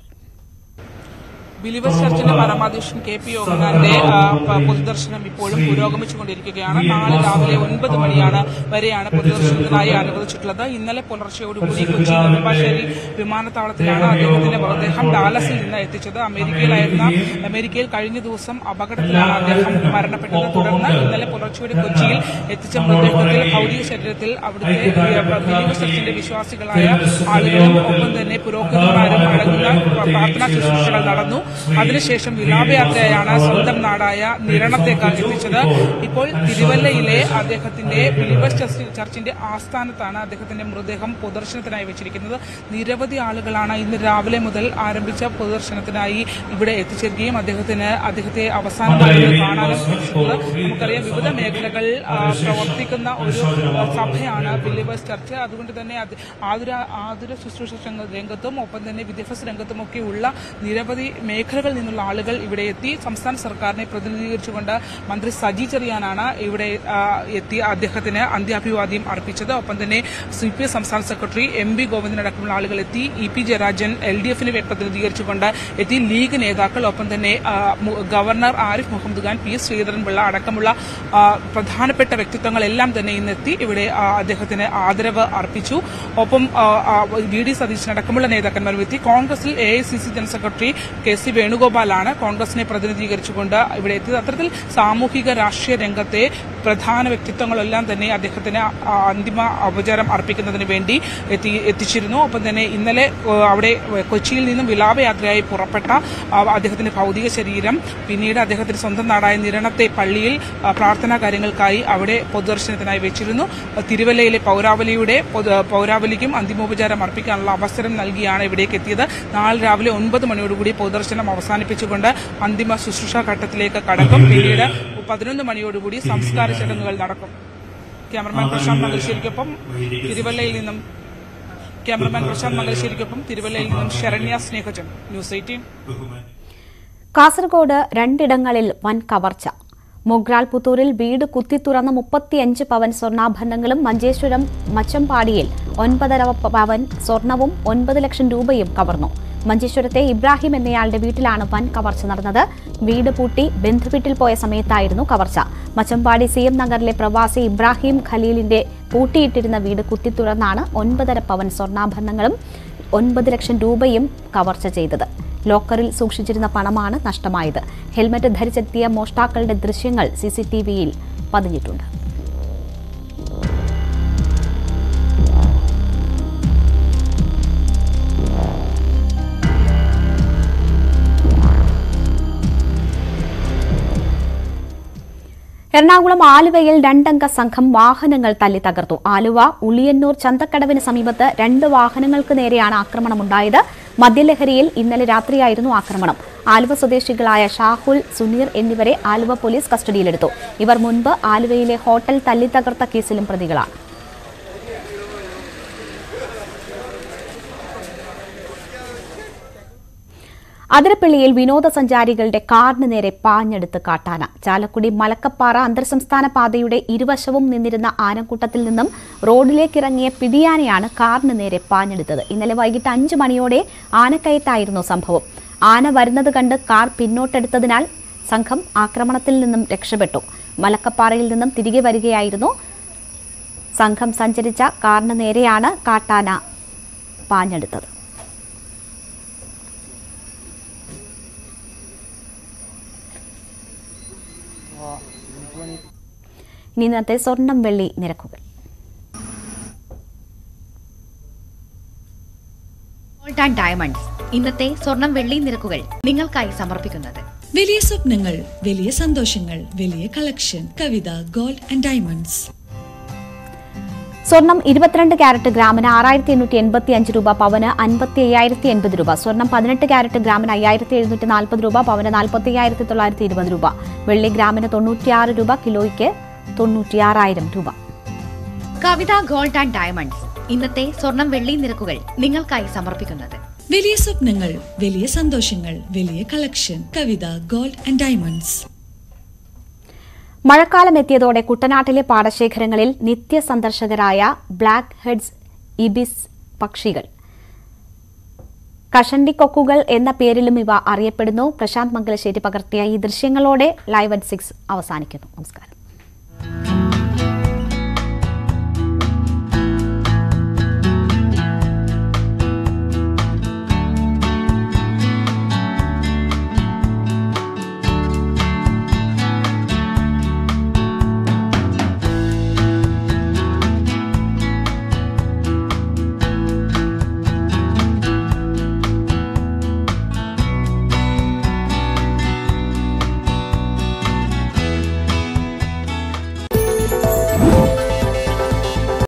ബിലീവേഴ്സ് ചർച്ചിന്റെ പരമാധ്യക്ഷൻ കെ പി യോഹനാന്റെ ആ, പ- പൊതുദർശനം ഇപ്പോഴും പുരോഗമിച്ചുകൊണ്ടിരിക്കുകയാണ് നാളെ രാവിലെ ഒൻപത് മണിയാണ് വരെയാണ് പൊതുദർശനത്തിനായി അനുവദിച്ചിട്ടുള്ളത് ഇന്നലെ പുലർച്ചെയോടുകൂടി കൊച്ചി നെടുമ്പാശ്ശേരി വിമാനത്താവളത്തിലാണ് അദ്ദേഹത്തിന്റെ മൃതദേഹം ഡാലസിൽ നിന്ന് എത്തിച്ചത് അമേരിക്കയിലായിരുന്ന അമേരിക്കയിൽ കഴിഞ്ഞ ദിവസം അപകടത്തിലാണ് അദ്ദേഹം മരണപ്പെട്ടത് തുടർന്ന് ഇന്നലെ പുലർച്ചെയോടെ കൊച്ചിയിൽ എത്തിച്ച മൃതദേഹത്തിൽ ഭൗതിക ശരീരത്തിൽ അവിടുത്തെ ഏ, ബിലീവേഴ്സ് ചർച്ചിന്റെ വിശ്വാസികളായ ആളുകളും ഒപ്പം തന്നെ പുരോഹിതന്മാരും അടങ്ങുന്ന പ്രാർത്ഥനാ ശുശ്രൂഷകൾ നടന്നു അതിനുശേഷം വിലാപയാത്രയായാണ് സ്വന്തം നാടായ നിരണത്തേക്ക് എത്തിച്ചത് ഇപ്പോൾ തിരുവല്ലയിലെ അദ്ദേഹത്തിന്റെ ബിലീവേഴ്സ് ചർച്ച് ചർച്ചിന്റെ ആസ്ഥാനത്താണ് അദ്ദേഹത്തിന്റെ മൃതദേഹം പൊതുദർശനത്തിനായി വെച്ചിരിക്കുന്നത് നിരവധി ആളുകളാണ് ഇന്ന് രാവിലെ മുതൽ ആരംഭിച്ച പൊതുദർശനത്തിനായി ഇവിടെ എത്തിച്ചേരുകയും അദ്ദേഹത്തിന് അദ്ദേഹത്തെ അവസാനമായി ഒന്ന് കാണാനും ശ്രമിച്ചത് നമുക്കറിയാം വിവിധ മേഖലകൾ ആ, പ്രവർത്തിക്കുന്ന ഒരു ആ, സഭയാണ് ബിലീവേഴ്സ് ചർച്ച് അതുകൊണ്ട് തന്നെ അത് ആതുര ആതുര ശുശ്രൂഷ രംഗ- രംഗത്തും ഒപ്പം തന്നെ വിദ്യാഭ്യാസ രംഗത്തുമൊക്കെ ഉള്ള നിരവധി മേഖലകളിൽ നിന്നുള്ള ആളുകൾ ഇവിടെ എത്തി സംസ്ഥാന സർക്കാരിനെ പ്രതിനിധീകരിച്ചുകൊണ്ട് മന്ത്രി സജി ചെറിയാനാണ് ഇവിടെ ആ, എത്തി അദ്ദേഹത്തിന് അന്ത്യാഭിവാദ്യം അർപ്പിച്ചത് ഒപ്പം തന്നെ സി പി എസ് സംസ്ഥാന സെക്രട്ടറി എം വി ഗോവിന്ദനടക്കമുള്ള ആളുകൾ എത്തി E P Jayarajan L D എഫിനെ പ്രതിനിധീകരിച്ചുകൊണ്ട് എത്തി ലീഗ് നേതാക്കൾ ഒപ്പം തന്നെ ആ, മു- governor Arif Mohammed Khan P S Sreedharan Pillai അടക്കമുള്ള ആ, പ്രധാനപ്പെട്ട വ്യക്തിത്വങ്ങളെല്ലാം തന്നെ ഇന്നെത്തി ഇവിടെ ആ, അദ്ദേഹത്തിന് ആദരവ് അർപ്പിച്ചു ഒപ്പം ആ, ആ, വി ഡി സതീശൻ അടക്കമുള്ള നേതാക്കന്മാരും എത്തി കോൺഗ്രസിൽ A I C C general secretary K C വേണുഗോപാലാണ് കോൺഗ്രസിനെ പ്രതിനിധീകരിച്ചുകൊണ്ട് ഇവിടെ എത്തിയത് അത്തരത്തിൽ സാമൂഹിക രാഷ്ട്രീയ രംഗത്തെ പ്രധാന വ്യക്തിത്വങ്ങളെല്ലാം തന്നെ അദ്ദേഹത്തിന് ആ, അന്തിമ ഉപചാരം അർപ്പിക്കുന്നതിന് വേണ്ടി എത്തി എത്തിച്ചിരുന്നു ഒപ്പം തന്നെ ഇന്നലെ ഏ, അവിടെ കൊച്ചിയിൽ നിന്നും വിലാപയാത്രയായി പുറപ്പെട്ട ആ, അദ്ദേഹത്തിന്റെ ഭൗതിക ശരീരം പിന്നീട് അദ്ദേഹത്തിന്റെ സ്വന്തം നാടായ നിരണത്തെ പള്ളിയിൽ ആ, പ്രാർത്ഥനാ കാര്യങ്ങൾക്കായി അവിടെ പൊതുദർശനത്തിനായി വെച്ചിരുന്നു തിരുവല്ലയിലെ പൗരാവലിയുടെ പൊതു- പൗരാവലിക്കും അന്തിമോപചാരം അർപ്പിക്കാനുള്ള അവസരം നൽകിയാണ് ഇവിടേക്ക് എത്തിയത് നാളെ രാവിലെ ഒൻപത് മണിയോടുകൂടി പൊതുദർശനം അവസാനിപ്പിച്ചുകൊണ്ട് അന്തിമ ശുശ്രൂഷ ഘട്ടത്തിലേക്ക് കടക്കും പിന്നീട് പതിനൊന്ന് മണിയോടുകൂടി സംസ്കാര ചടങ്ങുകൾ നടക്കും ക്യാമറമാൻ പ്രശാന്ത് മംഗലശ്ശേരിക്കൊപ്പം തിരുവല്ലയിൽ നിന്നും ക്യാമറമാൻ പ്രശാന്ത് മംഗലശ്ശേരിക്കൊപ്പം തിരുവല്ലയിൽ നിന്നും ശരണ്യ സ്നേഹജൻ ന്യൂസ് എയ്റ്റീൻ കാസർഗോഡ് രണ്ടിടങ്ങളിൽ വൻ കവർച്ച മൊഗ്രാൽ പുത്തൂരിൽ വീട് കുത്തിത്തുറന്ന മുപ്പത്തിയഞ്ച് പവൻ സ്വർണ്ണാഭരണങ്ങളും മഞ്ചേശ്വരം മച്ചമ്പാടിയിൽ ഒൻപതര പവൻ സ്വർണവും ഒൻപത് ലക്ഷം രൂപയും കവർന്നു മഞ്ചേശ്വരത്തെ ഇബ്രാഹിം എന്നയാളുടെ വീട്ടിലാണ് വൻ കവർച്ച നടന്നത് വീട് പൂട്ടി ബന്ധുവീട്ടിൽ പോയ സമയത്തായിരുന്നു കവർച്ച മച്ചമ്പാടി സി എം നഗറിലെ പ്രവാസി ഇബ്രാഹിം ഖലീലിന്റെ പൂട്ടിയിട്ടിരുന്ന വീട് കുത്തിത്തുറന്നാണ് ഒൻപതര പവൻ സ്വർണ്ണാഭരണങ്ങളും ഒൻപത് ലക്ഷം രൂപയും കവർച്ച ചെയ്തത് ലോക്കറിൽ സൂക്ഷിച്ചിരുന്ന പണമാണ് നഷ്ടമായത് ഹെൽമറ്റ് ധരിച്ചെത്തിയ മോഷ്ടാക്കളുടെ ദൃശ്യങ്ങൾ സി സി ടി വിയിൽ പതിഞ്ഞിട്ടുണ്ട് എറണാകുളം ആലുവയിൽ രണ്ടംഗ സംഘം വാഹനങ്ങൾ തല്ലി തകർത്തു ആലുവ ഉളിയന്നൂർ ചന്തക്കടവിന് സമീപത്ത് രണ്ട് വാഹനങ്ങൾക്ക് നേരെയാണ് ആക്രമണമുണ്ടായത് മദ്യലഹരിയിൽ ഇന്നലെ രാത്രിയായിരുന്നു ആക്രമണം ആലുവ സ്വദേശികളായ ഷാഹുൽ സുനീർ എന്നിവരെ ആലുവ പോലീസ് കസ്റ്റഡിയിലെടുത്തു ഇവർ മുൻപ് ആലുവയിലെ ഹോട്ടൽ തല്ലി തകർത്ത കേസിലും പ്രതികളാണ് അതിരപ്പള്ളിയിൽ വിനോദസഞ്ചാരികളുടെ കാറിന് നേരെ പാഞ്ഞെടുത്ത് കാട്ടാന ചാലക്കുടി മലക്കപ്പാറ അന്തർസംസ്ഥാന പാതയുടെ ഇരുവശവും നിന്നിരുന്ന ആനക്കൂട്ടത്തിൽ നിന്നും റോഡിലേക്കിറങ്ങിയ പിടിയാനയാണ് കാറിന് നേരെ പാഞ്ഞെടുത്തത് ഇന്നലെ വൈകിട്ട് അഞ്ച് മണിയോടെ ആനക്കയത്തായിരുന്നു സംഭവം ആന വരുന്നത് കണ്ട് കാർ പിന്നോട്ടെടുത്തതിനാൽ സംഘം ആക്രമണത്തിൽ നിന്നും രക്ഷപ്പെട്ടു മലക്കപ്പാറയിൽ നിന്നും തിരികെ വരികയായിരുന്നു സംഘം സഞ്ചരിച്ച കാറിന് നേരെയാണ് കാട്ടാന പാഞ്ഞെടുത്തത് ഇനി ഇന്നത്തെ സ്വർണം വെള്ളി നിരക്കുകൾ ഗോൾഡ് ആൻഡ് ഡയമണ്ട്സ് ഇന്നത്തെ സ്വർണം വെള്ളി നിരക്കുകൾ നിങ്ങൾക്കായി സമർപ്പിക്കുന്നത് വലിയ സ്വപ്നങ്ങൾ വലിയ സന്തോഷങ്ങൾ വലിയ collection Kavitha gold and diamonds സ്വർണം ഇരുപത്തിരണ്ട് ക്യാരറ്റ് ഗ്രാമിന് ആറായിരത്തി എണ്ണൂറ്റി എൺപത്തി അഞ്ച് രൂപ പവന് അൻപത്തി അയ്യായിരത്തി എൺപത് രൂപ സ്വർണം പതിനെട്ട് ക്യാരറ്റ് ഗ്രാമിന് അയ്യായിരത്തി എഴുന്നൂറ്റി നാൽപ്പത് രൂപ പവന് നാൽപ്പത്തി അയ്യായിരത്തി തൊള്ളായിരത്തി ഇരുപത് രൂപ വെള്ളി ഗ്രാമിന് തൊണ്ണൂറ്റിയാറ് രൂപ കിലോയ്ക്ക് തൊണ്ണൂറ്റിയാറായിരം രൂപ കവിത ഗോൾഡ് ആൻഡ് ഡയമണ്ട്സ് ഇന്നത്തെ സ്വർണം വെള്ളി നിരക്കുകൾ നിങ്ങൾക്കായി സമർപ്പിക്കുന്നത് വലിയ സ്വപ്നങ്ങൾ വലിയ സന്തോഷങ്ങൾ വലിയ collection Kavitha gold and diamonds മഴക്കാലം എത്തിയതോടെ കുട്ടനാട്ടിലെ പാടശേഖരങ്ങളിൽ നിത്യസന്ദർശകരായ ബ്ലാക്ക് ഹെഡ്സ് ഇബിസ് പക്ഷികൾ കഷണ്ടിക്കൊക്കുകൾ എന്ന പേരിലും ഇവ അറിയപ്പെടുന്നു പ്രശാന്ത് മംഗലശ്ശേരി പകർത്തിയ ഈ ദൃശ്യങ്ങളോടെ ലൈവ് അറ്റ് സിക്സ് അവസാനിക്കുന്നു നമസ്കാരം